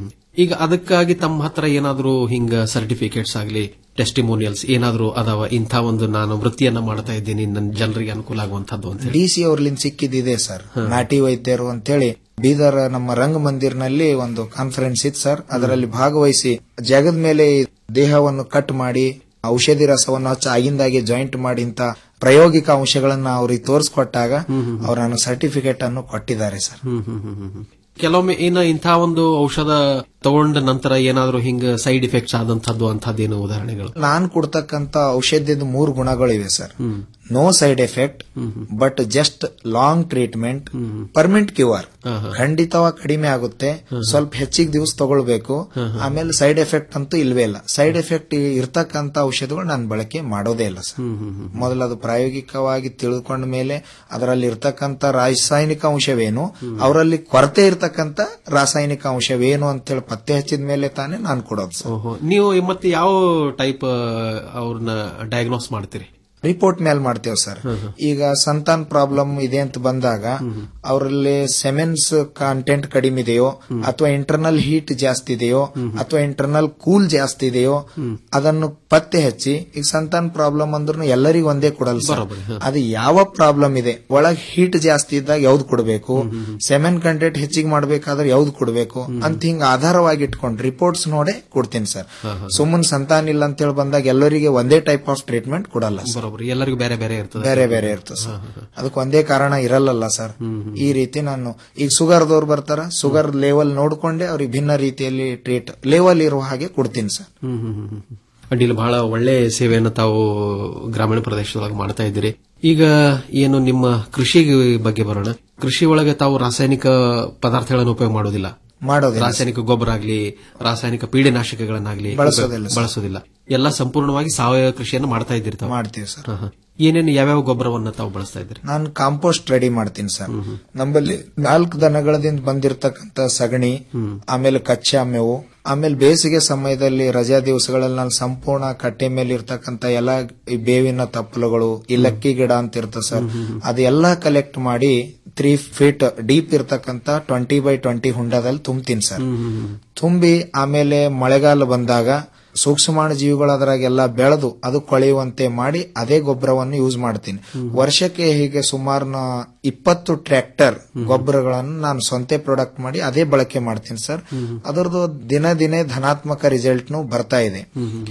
ಈಗ ಅದಕ್ಕಾಗಿ ತಮ್ಮ ಹತ್ರ ಏನಾದ್ರೂ ಹಿಂಗ ಸರ್ಟಿಫಿಕೇಟ್ಸ್ ಆಗಲಿ ಟೆಸ್ಟಿಮೋನಿಯಲ್ಸ್ ಏನಾದ್ರೂ ಅದಾವ ಇಂಥ ಒಂದು ನಾನು ವೃತ್ತಿಯನ್ನ ಮಾಡ್ತಾ ಇದ್ದೀನಿ ನನ್ನ ಜನರಿಗೆ ಅನುಕೂಲ ಆಗುವಂತದ್ದು ಅಂತ ಹೇಳಿ ಡಿ ಸಿ ಅವ್ರಲಿಂದ ಸಿಕ್ಕಿದ್ದಿದೆ ಸರ್ ನಾಟಿ ವೈದ್ಯರು ಅಂತೇಳಿ ಬೀದರ್ ನಮ್ಮ ರಂಗ ಮಂದಿರ್ನಲ್ಲಿ ಒಂದು ಕಾನ್ಫರೆನ್ಸ್ ಇತ್ತು ಸರ್ ಅದರಲ್ಲಿ ಭಾಗವಹಿಸಿ ಜಗದ ಮೇಲೆ ಈ ದೇಹವನ್ನು ಕಟ್ ಮಾಡಿ ಔಷಧಿ ರಸವನ್ನು ಹಚ್ಚ ಆಗಿಂದಾಗೆ ಜಾಯಿಂಟ್ ಮಾಡಿ ಇಂತ ಪ್ರಾಯೋಗಿಕ ಅಂಶಗಳನ್ನ ಅವ್ರಿಗೆ ತೋರಿಸ್ಕೊಟ್ಟಾಗ ಅವ್ರು ನನಗೆ ಸರ್ಟಿಫಿಕೇಟ್ ಅನ್ನು ಕೊಟ್ಟಿದ್ದಾರೆ ಸರ್ ಹ್ಮ್ ಹ್ಮ್ ಹ್ಮ್ ಹ್ಮ್ ಹ್ಮ್. ಕೆಲವೊಮ್ಮೆ ಏನ ಇಂಥ ಒಂದು ಔಷಧ ತಗೊಂಡ ನಂತರ ಏನಾದ್ರೂ ಹಿಂಗ ಸೈಡ್ ಇಫೆಕ್ಟ್ಸ್ ಆದಂತದ್ದು ಅಂತದ್ದೇನು ಉದಾಹರಣೆಗಳು ನಾನ್ ಕೊಡ್ತಕ್ಕಂತ ಔಷಧದ ಮೂರು ಗುಣಗಳಿವೆ sir no side effect but just long treatment permanent cure ಖಂಡಿತವಾಗಿ ಕಡಿಮೆ ಆಗುತ್ತೆ ಸ್ವಲ್ಪ ಹೆಚ್ಚಿಗೆ ದಿವಸ ತಗೊಳ್ಬೇಕು ಆಮೇಲೆ ಸೈಡ್ ಎಫೆಕ್ಟ್ ಅಂತೂ ಇಲ್ವೇ ಇಲ್ಲ ಸೈಡ್ ಎಫೆಕ್ಟ್ ಇರ್ತಕ್ಕಂತ ಔಷಧಗಳು ನಾನು ಬಳಕೆ ಮಾಡೋದೇ ಇಲ್ಲ ಸರ್ ಮೊದಲು ಅದು ಪ್ರಾಯೋಗಿಕವಾಗಿ ತಿಳಿದುಕೊಂಡ ಮೇಲೆ ಅದರಲ್ಲಿ ಇರ್ತಕ್ಕಂತ ರಾಸಾಯನಿಕ ಅಂಶವೇನು ಅವರಲ್ಲಿ ಕೊರತೆ ಇರ್ತಕ್ಕಂತ ರಾಸಾಯನಿಕ ಅಂಶವೇನು ಅಂತೇಳಿ ಪತ್ತೆ ಹಚ್ಚಿದ ಮೇಲೆ ತಾನೇ ನಾನು ಕೊಡೋದು ಸರ್ ಓಹೋ ನೀವು ಮತ್ತೆ ಯಾವ ಟೈಪ್ ಅವ್ರನ್ನ ಡಯಾಗ್ನೋಸ್ ಮಾಡ್ತೀರಿ ರಿಪೋರ್ಟ್ ಮೇಲ್ ಮಾಡ್ತೇವೆ ಸರ್ ಈಗ ಸಂತಾನ್ ಪ್ರಾಬ್ಲಮ್ ಇದೆ ಅಂತ ಬಂದಾಗ ಅವರಲ್ಲಿ ಸೆಮೆನ್ಸ್ ಕಾಂಟೆಂಟ್ ಕಡಿಮೆ ಇದೆಯೋ ಅಥವಾ ಇಂಟರ್ನಲ್ ಹೀಟ್ ಜಾಸ್ತಿ ಇದೆಯೋ ಅಥವಾ ಇಂಟರ್ನಲ್ ಕೂಲ್ ಜಾಸ್ತಿ ಇದೆಯೋ ಅದನ್ನು ಪತ್ತೆ ಹಚ್ಚಿ ಈಗ ಸಂತಾನ್ ಪ್ರಾಬ್ಲಮ್ ಅಂದ್ರೂ ಎಲ್ಲರಿಗೂ ಒಂದೇ ಕೊಡಲ್ಲ ಸರ್ ಅದು ಯಾವ ಪ್ರಾಬ್ಲಮ್ ಇದೆ ಒಳಗ್ ಹೀಟ್ ಜಾಸ್ತಿ ಇದ್ದಾಗ ಯಾವ್ದು ಕೊಡಬೇಕು ಸೆಮೆನ್ ಕಂಟೆಂಟ್ ಹೆಚ್ಚಿಗೆ ಮಾಡ್ಬೇಕಾದ್ರೆ ಯಾವ್ದು ಕೊಡಬೇಕು ಅಂತ ಹಿಂಗ ಆಧಾರವಾಗಿ ಇಟ್ಕೊಂಡು ರಿಪೋರ್ಟ್ಸ್ ನೋಡೇ ಕೊಡ್ತೀನಿ ಸರ್ ಸುಮ್ಮನೆ ಸಂತಾನ ಇಲ್ಲ ಅಂತ ಹೇಳಿ ಬಂದಾಗ ಎಲ್ಲರಿಗೆ ಒಂದೇ ಟೈಪ್ ಆಫ್ ಟ್ರೀಟ್ಮೆಂಟ್ ಕೊಡಲ್ಲ ಸರ್ ಬರೋಬ್ಬರಿ ಎಲ್ಲರಿಗೂ ಬೇರೆ ಬೇರೆ ಇರ್ತದೆ ಬೇರೆ ಬೇರೆ ಇರ್ತದೆ ಸರ್ ಅದಕ್ಕೆ ಒಂದೇ ಕಾರಣ ಇರಲ್ಲಲ್ಲ ಸರ್ ಈ ರೀತಿ ನಾನು ಈಗ ಸುಗರ್ದವ್ರು ಬರ್ತಾರ ಸುಗರ್ ಲೆವೆಲ್ ನೋಡ್ಕೊಂಡೆ ಅವ್ರಿಗೆ ಭಿನ್ನ ರೀತಿಯಲ್ಲಿ ಟ್ರೀಟ್ ಲೆವೆಲ್ ಇರುವ ಹಾಗೆ ಕೊಡ್ತೀನಿ ಸರ್ ಹ್ಮ್ ಹ್ಮ್ ಹ್ಮ್ ಹ್ಮ್. ಅಡ್ಡಿಲ್ಲ ಬಹಳ ಒಳ್ಳೆ ಸೇವೆಯನ್ನು ತಾವು ಗ್ರಾಮೀಣ ಪ್ರದೇಶದೊಳಗೆ ಮಾಡ್ತಾ ಇದ್ದೀರಿ ಈಗ ಏನು ನಿಮ್ಮ ಕೃಷಿ ಬಗ್ಗೆ ಬರೋಣ ಕೃಷಿ ಒಳಗೆ ತಾವು ರಾಸಾಯನಿಕ ಪದಾರ್ಥಗಳನ್ನು ಉಪಯೋಗ ಮಾಡೋದಿಲ್ಲ ಮಾಡೋದಿಲ್ಲ ರಾಸಾಯನಿಕ ಗೊಬ್ಬರ ಆಗ್ಲಿ ರಾಸಾಯನಿಕ ಪೀಡೆನಾಶಕಗಳನ್ನಾಗ್ಲಿ ಬಳಸೋದಿಲ್ಲ ಸರ್. ಬಳಸೋದಿಲ್ಲ ಎಲ್ಲ ಸಂಪೂರ್ಣವಾಗಿ ಸಾವಯವ ಕೃಷಿಯನ್ನು ಮಾಡ್ತಾ ಇದ್ದೀರಿ ತಾವು ಮಾಡ್ತೀವಿ ಸರ್ ಹಾ, ಹಾ. ಏನೇನು ಯಾವ್ಯಾವ ಗೊಬ್ಬರವನ್ನ ತಾವು ಬಳಸ್ತಾ ಇದ್ದೀರಿ ನಾನು ಕಾಂಪೋಸ್ಟ್ ರೆಡಿ ಮಾಡ್ತೀನಿ ಸರ್ ನಮ್ಮಲ್ಲಿ ನಾಲ್ಕು ದನಗಳದಿಂದ ಬಂದಿರತಕ್ಕಂತ ಸಗಣಿ ಆಮೇಲೆ ಕಚ್ಚಾ ಮೇವು ಆಮೇಲೆ ಬೇಸಿಗೆ ಸಮಯದಲ್ಲಿ ರಜಾ ದಿವಸಗಳಲ್ಲಿ ನಾನು ಸಂಪೂರ್ಣ ಕಟ್ಟೆ ಮೇಲೆ ಇರ್ತಕ್ಕಂತ ಎಲ್ಲ ಈ ಬೇವಿನ ತಪ್ಪಲುಗಳು ಈ ಲಕ್ಕಿ ಗಿಡ ಅಂತ ಇರ್ತದೆ ಸರ್ ಅದೆಲ್ಲ ಕಲೆಕ್ಟ್ ಮಾಡಿ ತ್ರೀ ಫೀಟ್ ಡೀಪ್ ಇರ್ತಕ್ಕಂತ ಟ್ವೆಂಟಿ ಬೈ ಟ್ವೆಂಟಿ ಹುಂಡದಲ್ಲಿ ತುಂಬ್ತೀನಿ ಸರ್ ತುಂಬಿ ಆಮೇಲೆ ಮಳೆಗಾಲ ಬಂದಾಗ ಸೂಕ್ಷ್ಮಾಣು ಜೀವಿಗಳು ಅದರಾಗೆಲ್ಲ ಬೆಳೆದು ಅದು ಕೊಳೆಯುವಂತೆ ಮಾಡಿ ಅದೇ ಗೊಬ್ಬರವನ್ನು ಯೂಸ್ ಮಾಡ್ತೀನಿ ವರ್ಷಕ್ಕೆ ಹೀಗೆ ಸುಮಾರು ನಾ ಇಪ್ಪತ್ತು ಟ್ರ್ಯಾಕ್ಟರ್ ಗೊಬ್ಬರಗಳನ್ನು ನಾನು ಸ್ವಂತ ಪ್ರಾಡಕ್ಟ್ ಮಾಡಿ ಅದೇ ಬಳಕೆ ಮಾಡ್ತೀನಿ ಸರ್ ಅದರದ್ದು ದಿನ ದಿನೇ ಧನಾತ್ಮಕ ರಿಸಲ್ಟ್ನು ಬರ್ತಾ ಇದೆ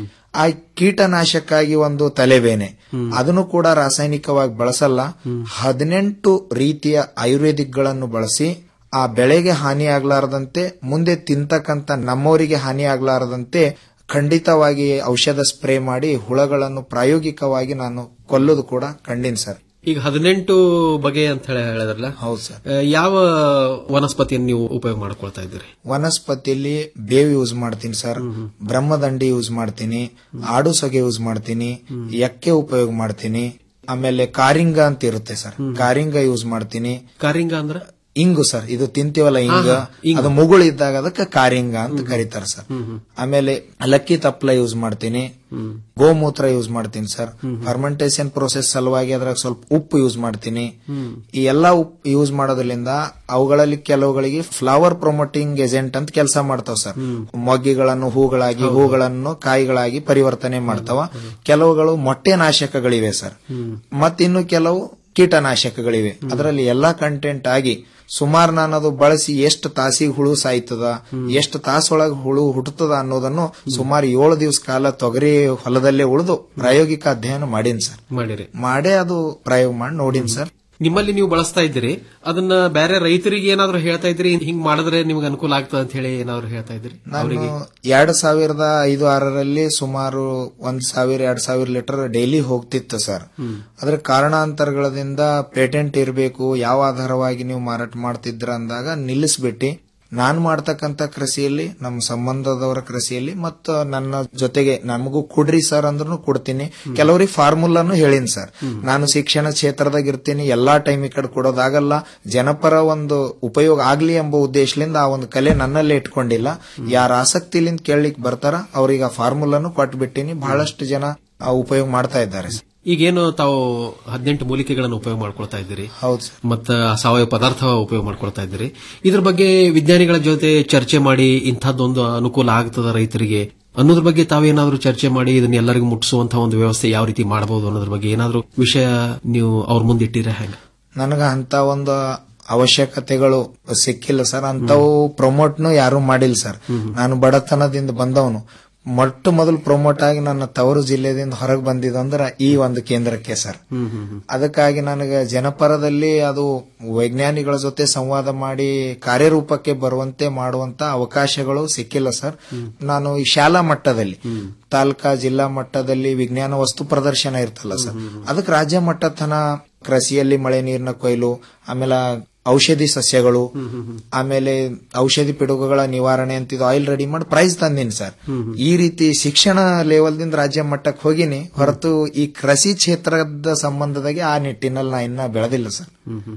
ಆ ಕೀಟನಾಶಕ್ಕಾಗಿ ಒಂದು ತಲೆಬೇನೆ ಅದನ್ನು ಕೂಡ ರಾಸಾಯನಿಕವಾಗಿ ಬಳಸಲ್ಲ ಹದಿನೆಂಟು ರೀತಿಯ ಆಯುರ್ವೇದಿಕ್ಗಳನ್ನು ಬಳಸಿ ಆ ಬೆಳೆಗೆ ಹಾನಿ ಆಗ್ಲಾರದಂತೆ ಮುಂದೆ ತಿಂತಕ್ಕಂತ ನಮ್ಮವರಿಗೆ ಹಾನಿ ಆಗ್ಲಾರದಂತೆ ಖಂಡಿತವಾಗಿ ಔಷಧ ಸ್ಪ್ರೇ ಮಾಡಿ ಹುಳಗಳನ್ನು ಪ್ರಾಯೋಗಿಕವಾಗಿ ನಾನು ಕೊಲ್ಲೋದು ಕೂಡ ಕಂಡಿನಿ ಸರ್ ಈಗ ಹದಿನೆಂಟು ಬಗೆ ಅಂತ ಹೇಳಿ ಹೇಳಿದ್ರಲ್ಲ ಹೌದು ಸರ್ ಆ, ಯಾವ ವನಸ್ಪತಿಯನ್ನು ನೀವು ಉಪಯೋಗ ಮಾಡ್ಕೊಳ್ತಾ ಇದ್ದೀರಿ ವನಸ್ಪತಿಯಲ್ಲಿ ಬೇವು ಯೂಸ್ ಮಾಡ್ತೀನಿ ಸರ್ ಬ್ರಹ್ಮದಂಡಿ ಯೂಸ್ ಮಾಡ್ತೀನಿ ಆಡು ಸೊಗೆ ಯೂಸ್ ಮಾಡ್ತೀನಿ ಎಕ್ಕೆ ಉಪಯೋಗ ಮಾಡ್ತೀನಿ ಆಮೇಲೆ ಕಾರಿಂಗ ಅಂತ ಇರುತ್ತೆ ಸರ್ ಕಾರಿಂಗ ಯೂಸ್ ಮಾಡ್ತೀನಿ ಕಾರಿಂಗ ಅಂದ್ರೆ ಇಂಗು ಸರ್ ಇದು ತಿಂತೀವಲ್ಲ ಇಂಗ ಹಾ, ಹಾ, ಇಂಗು. ಅದು ಮುಗುಳು ಇದ್ದಾಗ ಅದಕ್ಕೆ ಕಾರಿಂಗ ಅಂತ ಕರೀತಾರೆ ಸರ್ ಆಮೇಲೆ ಲಕ್ಕಿ ತಪ್ಪಲ ಯೂಸ್ ಮಾಡ್ತೀನಿ ಗೋಮೂತ್ರ ಯೂಸ್ ಮಾಡ್ತೀನಿ ಸರ್ ಫರ್ಮೆಂಟೇಶನ್ ಪ್ರೊಸೆಸ್ ಸಲುವಾಗಿ ಅದ್ರಾಗ ಸ್ವಲ್ಪ ಉಪ್ಪು ಯೂಸ್ ಮಾಡ್ತೀನಿ ಈ ಎಲ್ಲಾ ಉಪ್ಪು ಯೂಸ್ ಮಾಡೋದ್ರಿಂದ ಅವುಗಳಲ್ಲಿ ಕೆಲವುಗಳಿಗೆ ಫ್ಲವರ್ ಪ್ರೊಮೋಟಿಂಗ್ ಏಜೆಂಟ್ ಅಂತ ಕೆಲಸ ಮಾಡ್ತಾವ ಸರ್ ಮೊಗ್ಗಿಗಳನ್ನು ಹೂಗಳಾಗಿ ಹೂಗಳನ್ನು ಕಾಯಿಗಳಾಗಿ ಪರಿವರ್ತನೆ ಮಾಡ್ತಾವ ಕೆಲವುಗಳು ಮೊಟ್ಟೆ ನಾಶಕಗಳಿವೆ ಸರ್ ಮತ್ತಿನ್ನು ಕೆಲವು ಕೀಟನಾಶಕಗಳಿವೆ ಅದರಲ್ಲಿ ಎಲ್ಲಾ ಕಂಟೆಂಟ್ ಆಗಿ ಸುಮಾರು ನಾನು ಅದು ಬಳಸಿ ಎಷ್ಟು ತಾಸಿಗೆ ಹುಳು ಸಾಯ್ತದ ಎಷ್ಟು ತಾಸೊಳಗೆ ಹುಳು ಹುಟ್ಟುತ್ತದ ಅನ್ನೋದನ್ನು ಸುಮಾರು ಏಳು ದಿವಸ ಕಾಲ ತೊಗರಿ ಹೊಲದಲ್ಲೇ ಉಳಿದು ಪ್ರಾಯೋಗಿಕ ಅಧ್ಯಯನ ಮಾಡೀನಿ ಸರ್ ಮಾಡಿರಿ ಮಾಡೇ ಅದು ಪ್ರಯೋಗ ಮಾಡಿ ನೋಡೀನಿ ಸರ್ ನಿಮ್ಮಲ್ಲಿ ನೀವು ಬಳಸ್ತಾ ಇದ್ದೀರಿ ಅದನ್ನ ಬೇರೆ ರೈತರಿಗೆ ಏನಾದ್ರು ಹೇಳ್ತಾ ಇದ್ರಿ ಹಿಂಗ್ ಮಾಡಿದ್ರೆ ನಿಮ್ಗೆ ಅನುಕೂಲ ಆಗ್ತದೆ ಅಂತ ಹೇಳಿ ಏನಾದ್ರು ಹೇಳ್ತಾ ಇದ್ರಿ ನಾನು ಅವರಿಗೆ ಎರಡ್ ಸಾವಿರದ ಐದು ಆರರಲ್ಲಿ ಸುಮಾರು ಒಂದ್ ಸಾವಿರ ಎರಡ್ ಸಾವಿರ ಲೀಟರ್ ಡೈಲಿ ಹೋಗ್ತಿತ್ತು ಸರ್ ಅದ್ರ ಕಾರಣಾಂತರಗಳದಿಂದ ಪೇಟೆಂಟ್ ಇರಬೇಕು ಯಾವ ಆಧಾರವಾಗಿ ನೀವು ಮಾರಾಟ ಮಾಡ್ತಿದ್ರ ಅಂದಾಗ ನಿಲ್ಲಿಸ್ಬಿಟ್ಟು ನಾನ್ ಮಾಡ್ತಕ್ಕಂತ ಕೃಷಿಯಲ್ಲಿ ನಮ್ಮ ಸಂಬಂಧದವರ ಕೃಷಿಯಲ್ಲಿ ಮತ್ತು ನನ್ನ ಜೊತೆಗೆ ನಮಗೂ ಕೊಡ್ರಿ ಸರ್ ಅಂದ್ರೂ ಕೊಡ್ತೀನಿ ಕೆಲವರಿಗೆ ಫಾರ್ಮುಲಾನು ಹೇಳಿನಿ ಸರ್ ನಾನು ಶಿಕ್ಷಣ ಕ್ಷೇತ್ರದಾಗ ಇರ್ತೀನಿ ಎಲ್ಲಾ ಟೈಮ್ ಈ ಕಡೆ ಕೊಡೋದಾಗಲ್ಲ ಜನಪರ ಒಂದು ಉಪಯೋಗ ಆಗ್ಲಿ ಎಂಬ ಉದ್ದೇಶದಿಂದ ಆ ಒಂದು ಕಲೆ ನನ್ನಲ್ಲೇ ಇಟ್ಕೊಂಡಿಲ್ಲ ಯಾರ ಆಸಕ್ತಿಲಿಂದ ಕೇಳಲಿಕ್ಕೆ ಬರ್ತಾರ ಅವ್ರಿಗೆ ಆ ಫಾರ್ಮುಲಾನು ಕೊಟ್ಬಿಟ್ಟಿನಿ ಬಹಳಷ್ಟು ಜನ ಆ ಉಪಯೋಗ ಮಾಡ್ತಾ ಇದ್ದಾರೆ ಸರ್. ಈಗೇನು ತಾವು ಹದಿನೆಂಟು ಮೂಲಿಕೆಗಳನ್ನು ಉಪಯೋಗ ಮಾಡ್ಕೊಳ್ತಾ ಇದ್ದೀರಿ ಹೌದು ಮತ್ತ ಸಾವಯವ ಪದಾರ್ಥ ಉಪಯೋಗ ಮಾಡ್ಕೊಳ್ತಾ ಇದ್ದೀರಿ ಇದ್ರ ಬಗ್ಗೆ ವಿಜ್ಞಾನಿಗಳ ಜೊತೆ ಚರ್ಚೆ ಮಾಡಿ ಇಂಥದ್ದೊಂದು ಅನುಕೂಲ ಆಗ್ತದ ರೈತರಿಗೆ ಅನ್ನೋದ್ರ ಬಗ್ಗೆ ತಾವೇನಾದ್ರೂ ಚರ್ಚೆ ಮಾಡಿ ಇದನ್ನ ಎಲ್ಲರಿಗೂ ಮುಟ್ಟಿಸುವಂತಹ ಒಂದು ವ್ಯವಸ್ಥೆ ಯಾವ ರೀತಿ ಮಾಡಬಹುದು ಅನ್ನೋದ್ರ ಬಗ್ಗೆ ಏನಾದ್ರೂ ವಿಷಯ ನೀವು ಅವ್ರ ಮುಂದೆ ಇಟ್ಟಿರ ಹೆಂಗ ನನಗ ಅಂತ ಒಂದು ಅವಶ್ಯಕತೆಗಳು ಸಿಕ್ಕಿಲ್ಲ ಸರ್ ಅಂತವು ಪ್ರಮೋಟ್ನು ಯಾರು ಮಾಡಿಲ್ಲ ಸರ್ ನಾನು ಬಡತನದಿಂದ ಬಂದವನು ಮೊಟ್ಟ ಮೊದಲು ಪ್ರಮೋಟ್ ಆಗಿ ನನ್ನ ತವರು ಜಿಲ್ಲೆದಿಂದ ಹೊರಗೆ ಬಂದಿದಂದ್ರ ಈ ಒಂದು ಕೇಂದ್ರಕ್ಕೆ ಸರ್ ಅದಕ್ಕಾಗಿ ನನಗೆ ಜನಪರದಲ್ಲಿ ಅದು ವೈಜ್ಞಾನಿಗಳ ಜೊತೆ ಸಂವಾದ ಮಾಡಿ ಕಾರ್ಯರೂಪಕ್ಕೆ ಬರುವಂತೆ ಮಾಡುವಂತ ಅವಕಾಶಗಳು ಸಿಕ್ಕಿಲ್ಲ ಸರ್ ನಾನು ಈ ಶಾಲಾ ಮಟ್ಟದಲ್ಲಿ ತಾಲೂಕಾ ಜಿಲ್ಲಾ ಮಟ್ಟದಲ್ಲಿ ವಿಜ್ಞಾನ ವಸ್ತು ಪ್ರದರ್ಶನ ಇರ್ತಲ್ಲ ಸರ್ ಅದಕ್ಕೆ ರಾಜ್ಯ ಮಟ್ಟ ತನ ಕೃಷಿಯಲ್ಲಿ ಮಳೆ ನೀರಿನ ಕೊಯ್ಲು ಆಮೇಲೆ ಔಷಧಿ ಸಸ್ಯಗಳು ಆಮೇಲೆ ಔಷಧಿ ಪಿಡುಗುಗಳ ನಿವಾರಣೆ ಅಂತಿದ್ದು ಆಯಿಲ್ ರೆಡಿ ಮಾಡಿ ಪ್ರೈಸ್ ತಂದೀನಿ ಸರ್ ಈ ರೀತಿ ಶಿಕ್ಷಣ ಲೆವೆಲ್ದಿಂದ ರಾಜ್ಯ ಮಟ್ಟಕ್ಕೆ ಹೋಗಿನಿ ಹೊರತು ಈ ಕೃಷಿ ಕ್ಷೇತ್ರದ ಸಂಬಂಧದಾಗೆ ಆ ನಿಟ್ಟಿನಲ್ಲಿ ನಾ ಇನ್ನ ಬೆಳೆದಿಲ್ಲ ಸರ್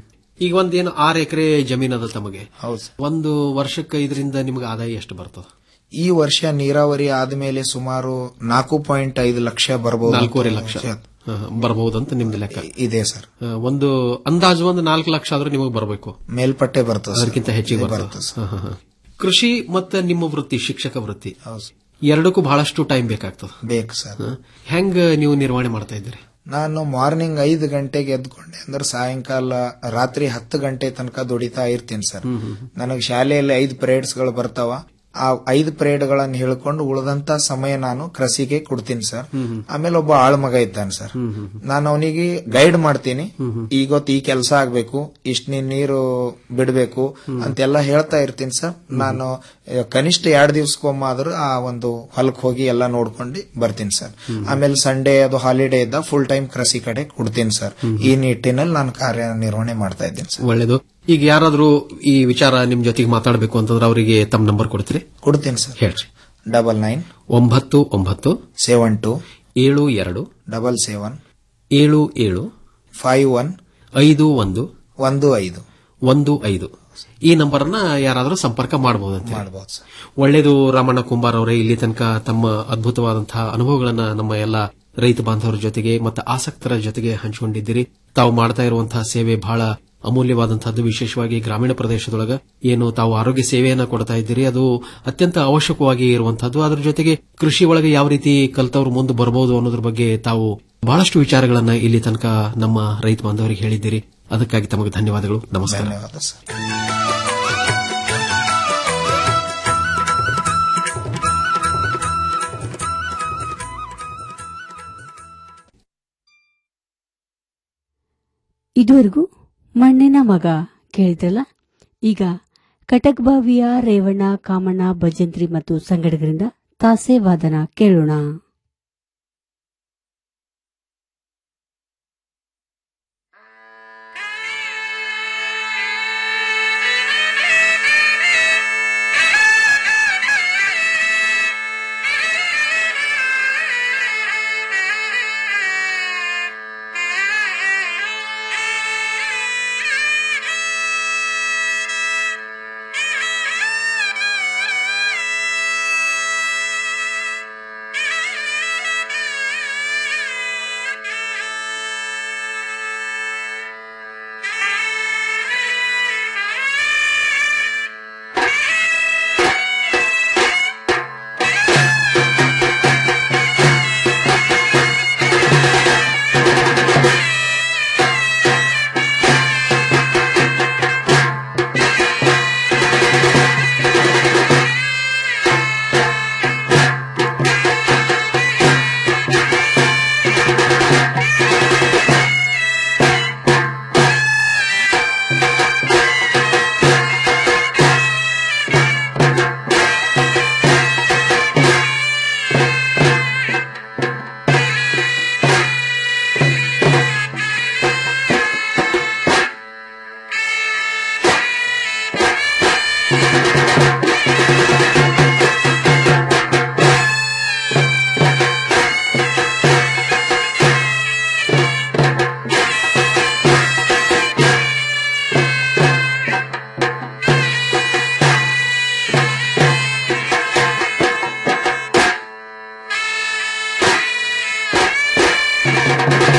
ಈಗ ಒಂದೇನು ಆರು ಎಕರೆ ಜಮೀನ್ ಅದ ತಮಗೆ ಹೌದು ಒಂದು ವರ್ಷಕ್ಕೆ ಇದರಿಂದ ನಿಮ್ಗೆ ಆದಾಯ ಎಷ್ಟು ಬರ್ತದ ಈ ವರ್ಷ ನೀರಾವರಿ ಆದ್ಮೇಲೆ ಸುಮಾರು ನಾಲ್ಕು ಪಾಯಿಂಟ್ ಐದು ಲಕ್ಷ ಬರಬಹುದು ನಾಲ್ಕೂವರೆ ಲಕ್ಷ. ಬರಬಹುದಂತ ನಿಮ್ದು ಲೆಕ್ಕ ಇದೆ ಸರ್ ಆ, ಒಂದು ಅಂದಾಜು ಒಂದು ನಾಲ್ಕು ಲಕ್ಷ ಆದ್ರೂ ನಿಮಗೆ ಬರಬೇಕು ಮೇಲ್ಪಟ್ಟೆ ಬರ್ತದೆ ಸರ್. ಅದಕ್ಕಿಂತ ಹೆಚ್ಚಿಗೆ ಬರ್ತದೆ ಬರ್ತದೆ ಹಾ, ಹಾ, ಹಾ. ಕೃಷಿ ಮತ್ತೆ ನಿಮ್ಮ ವೃತ್ತಿ ಶಿಕ್ಷಕ ವೃತ್ತಿ ಎರಡಕ್ಕೂ ಬಹಳಷ್ಟು ಟೈಮ್ ಬೇಕಾಗ್ತದೆ ಬೇಕು ಸರ್ ಹೆಂಗ್ ನೀವು ನಿರ್ವಹಣೆ ಮಾಡ್ತಾ ಇದ್ದೀರಿ ನಾನು ಮಾರ್ನಿಂಗ್ ಐದು ಗಂಟೆಗೆ ಎದ್ಕೊಂಡೆ ಅಂದ್ರೆ ಸಾಯಂಕಾಲ ರಾತ್ರಿ ಹತ್ತು ಗಂಟೆ ತನಕ ದುಡಿತಾ ಇರ್ತೀನಿ ಸರ್ ನನಗೆ ಶಾಲೆಯಲ್ಲಿ ಐದು ಪರೇಡ್ಸ್ ಗಳು ಬರ್ತಾವ ಆ ಐದು ಪರೇಡ್ ಗಳನ್ನ ಹೇಳ್ಕೊಂಡು ಉಳಿದಂತ ಸಮಯ ನಾನು ಕೃಷಿಗೆ ಕೊಡ್ತೀನಿ ಸರ್ ಆಮೇಲೆ ಒಬ್ಬ ಆಳ್ಮಗ ಇದ್ದಾನೆ ಸರ್ ನಾನು ಅವನಿಗೆ ಗೈಡ್ ಮಾಡ್ತೀನಿ ಈಗೊತ್ತು ಈ ಕೆಲಸ ಆಗ್ಬೇಕು ಇಷ್ಟ ನೀನ್ ನೀರು ಬಿಡಬೇಕು ಅಂತೆಲ್ಲ ಹೇಳ್ತಾ ಇರ್ತೀನಿ ಸರ್ ನಾನು ಆ, ಕನಿಷ್ಠ ಎರಡು ದಿವ್ಸಕ್ಕೊಮ್ಮೆ ಆದ್ರೂ ಆ ಒಂದು ಹೊಲಕ್ ಹೋಗಿ ಎಲ್ಲ ನೋಡ್ಕೊಂಡು ಬರ್ತೀನಿ ಸರ್ ಆಮೇಲೆ ಸಂಡೇ ಅದು ಹಾಲಿಡೇ ಇದ್ದ ಫುಲ್ ಟೈಮ್ ಕೃಷಿ ಕಡೆ ಕೊಡ್ತೀನಿ ಸರ್ ಈ ನಿಟ್ಟಿನಲ್ಲಿ ನಾನು ಕಾರ್ಯನಿರ್ವಹಣೆ ಮಾಡ್ತಾ ಇದ್ದೀನಿ ಸರ್ ಒಳ್ಳೇದು ಈಗ ಯಾರಾದ್ರೂ ಈ ವಿಚಾರ ನಿಮ್ ಜೊತೆಗೆ ಮಾತಾಡಬೇಕು ಅಂತಂದ್ರೆ ಅವರಿಗೆ ತಮ್ಮ ನಂಬರ್ ಕೊಡ್ತೀರಿ ಕೊಡ್ತೀನಿ ಸರ್ ಹೇಳ್ರಿ ಡಬಲ್ ನೈನ್ ಒಂಬತ್ತು ಒಂಬತ್ತು ಸೆವೆನ್ ಟು ಏಳು ಎರಡು ಡಬಲ್ ಸೆವೆನ್ ಏಳು ಏಳು ಫೈವ್ ಒನ್ ಐದು ಒಂದು ಒಂದು ಐದು ಒಂದು ಐದು ಈ ನಂಬರ್ ಅನ್ನ ಯಾರಾದ್ರೂ ಸಂಪರ್ಕ ಮಾಡಬಹುದು ಮಾಡಬಹುದು ಸರ್ ಒಳ್ಳೇದು ರಾಮಣ್ಣ ಕುಂಬಾರ್ ಅವರೇ ಇಲ್ಲಿ ತನಕ ತಮ್ಮ ಅದ್ಭುತವಾದಂತಹ ಅನುಭವಗಳನ್ನ ನಮ್ಮ ಎಲ್ಲ ರೈತ ಬಾಂಧವರ ಜೊತೆಗೆ ಮತ್ತು ಆಸಕ್ತರ ಜೊತೆಗೆ ಹಂಚಿಕೊಂಡಿದ್ದೀರಿ ತಾವು ಮಾಡ್ತಾ ಇರುವಂತಹ ಸೇವೆ ಬಹಳ ಅಮೂಲ್ಯವಾದಂತಹದ್ದು ವಿಶೇಷವಾಗಿ ಗ್ರಾಮೀಣ ಪ್ರದೇಶದೊಳಗ ಏನು ತಾವು ಆರೋಗ್ಯ ಸೇವೆಯನ್ನ ಕೊಡ್ತಾ ಇದ್ದೀರಿ ಅದು ಅತ್ಯಂತ ಅವಶ್ಯಕವಾಗಿ ಇರುವಂತಹದ್ದು ಅದರ ಜೊತೆಗೆ ಕೃಷಿ ಒಳಗೆ ಯಾವ ರೀತಿ ಕಲ್ತವ್ರು ಮುಂದೆ ಬರಬಹುದು ಅನ್ನೋದ್ರ ಬಗ್ಗೆ ತಾವು ಬಹಳಷ್ಟು ವಿಚಾರಗಳನ್ನ ಇಲ್ಲಿ ತನಕ ನಮ್ಮ ರೈತ ಬಾಂಧವರಿಗೆ ಹೇಳಿದ್ದೀರಿ ಅದಕ್ಕಾಗಿ ತಮಗೆ ಧನ್ಯವಾದಗಳು ನಮಸ್ಕಾರ ಧನ್ಯವಾದ ಸರ್ ಇದುವರೆಗೂ ಮಣ್ಣಿನ ಮಗ ಕೇಳಿದ್ರಲ್ಲ ಈಗ ಕಟಕ್ಬಾವಿಯ ರೇವಣ್ಣ ಕಾಮಣ್ಣ ಭಜಂತ್ರಿ ಮತ್ತು ಸಂಗಡಿಗರಿಂದ ತಾಸೆ ವಾದನ ಕೇಳೋಣ Thank you.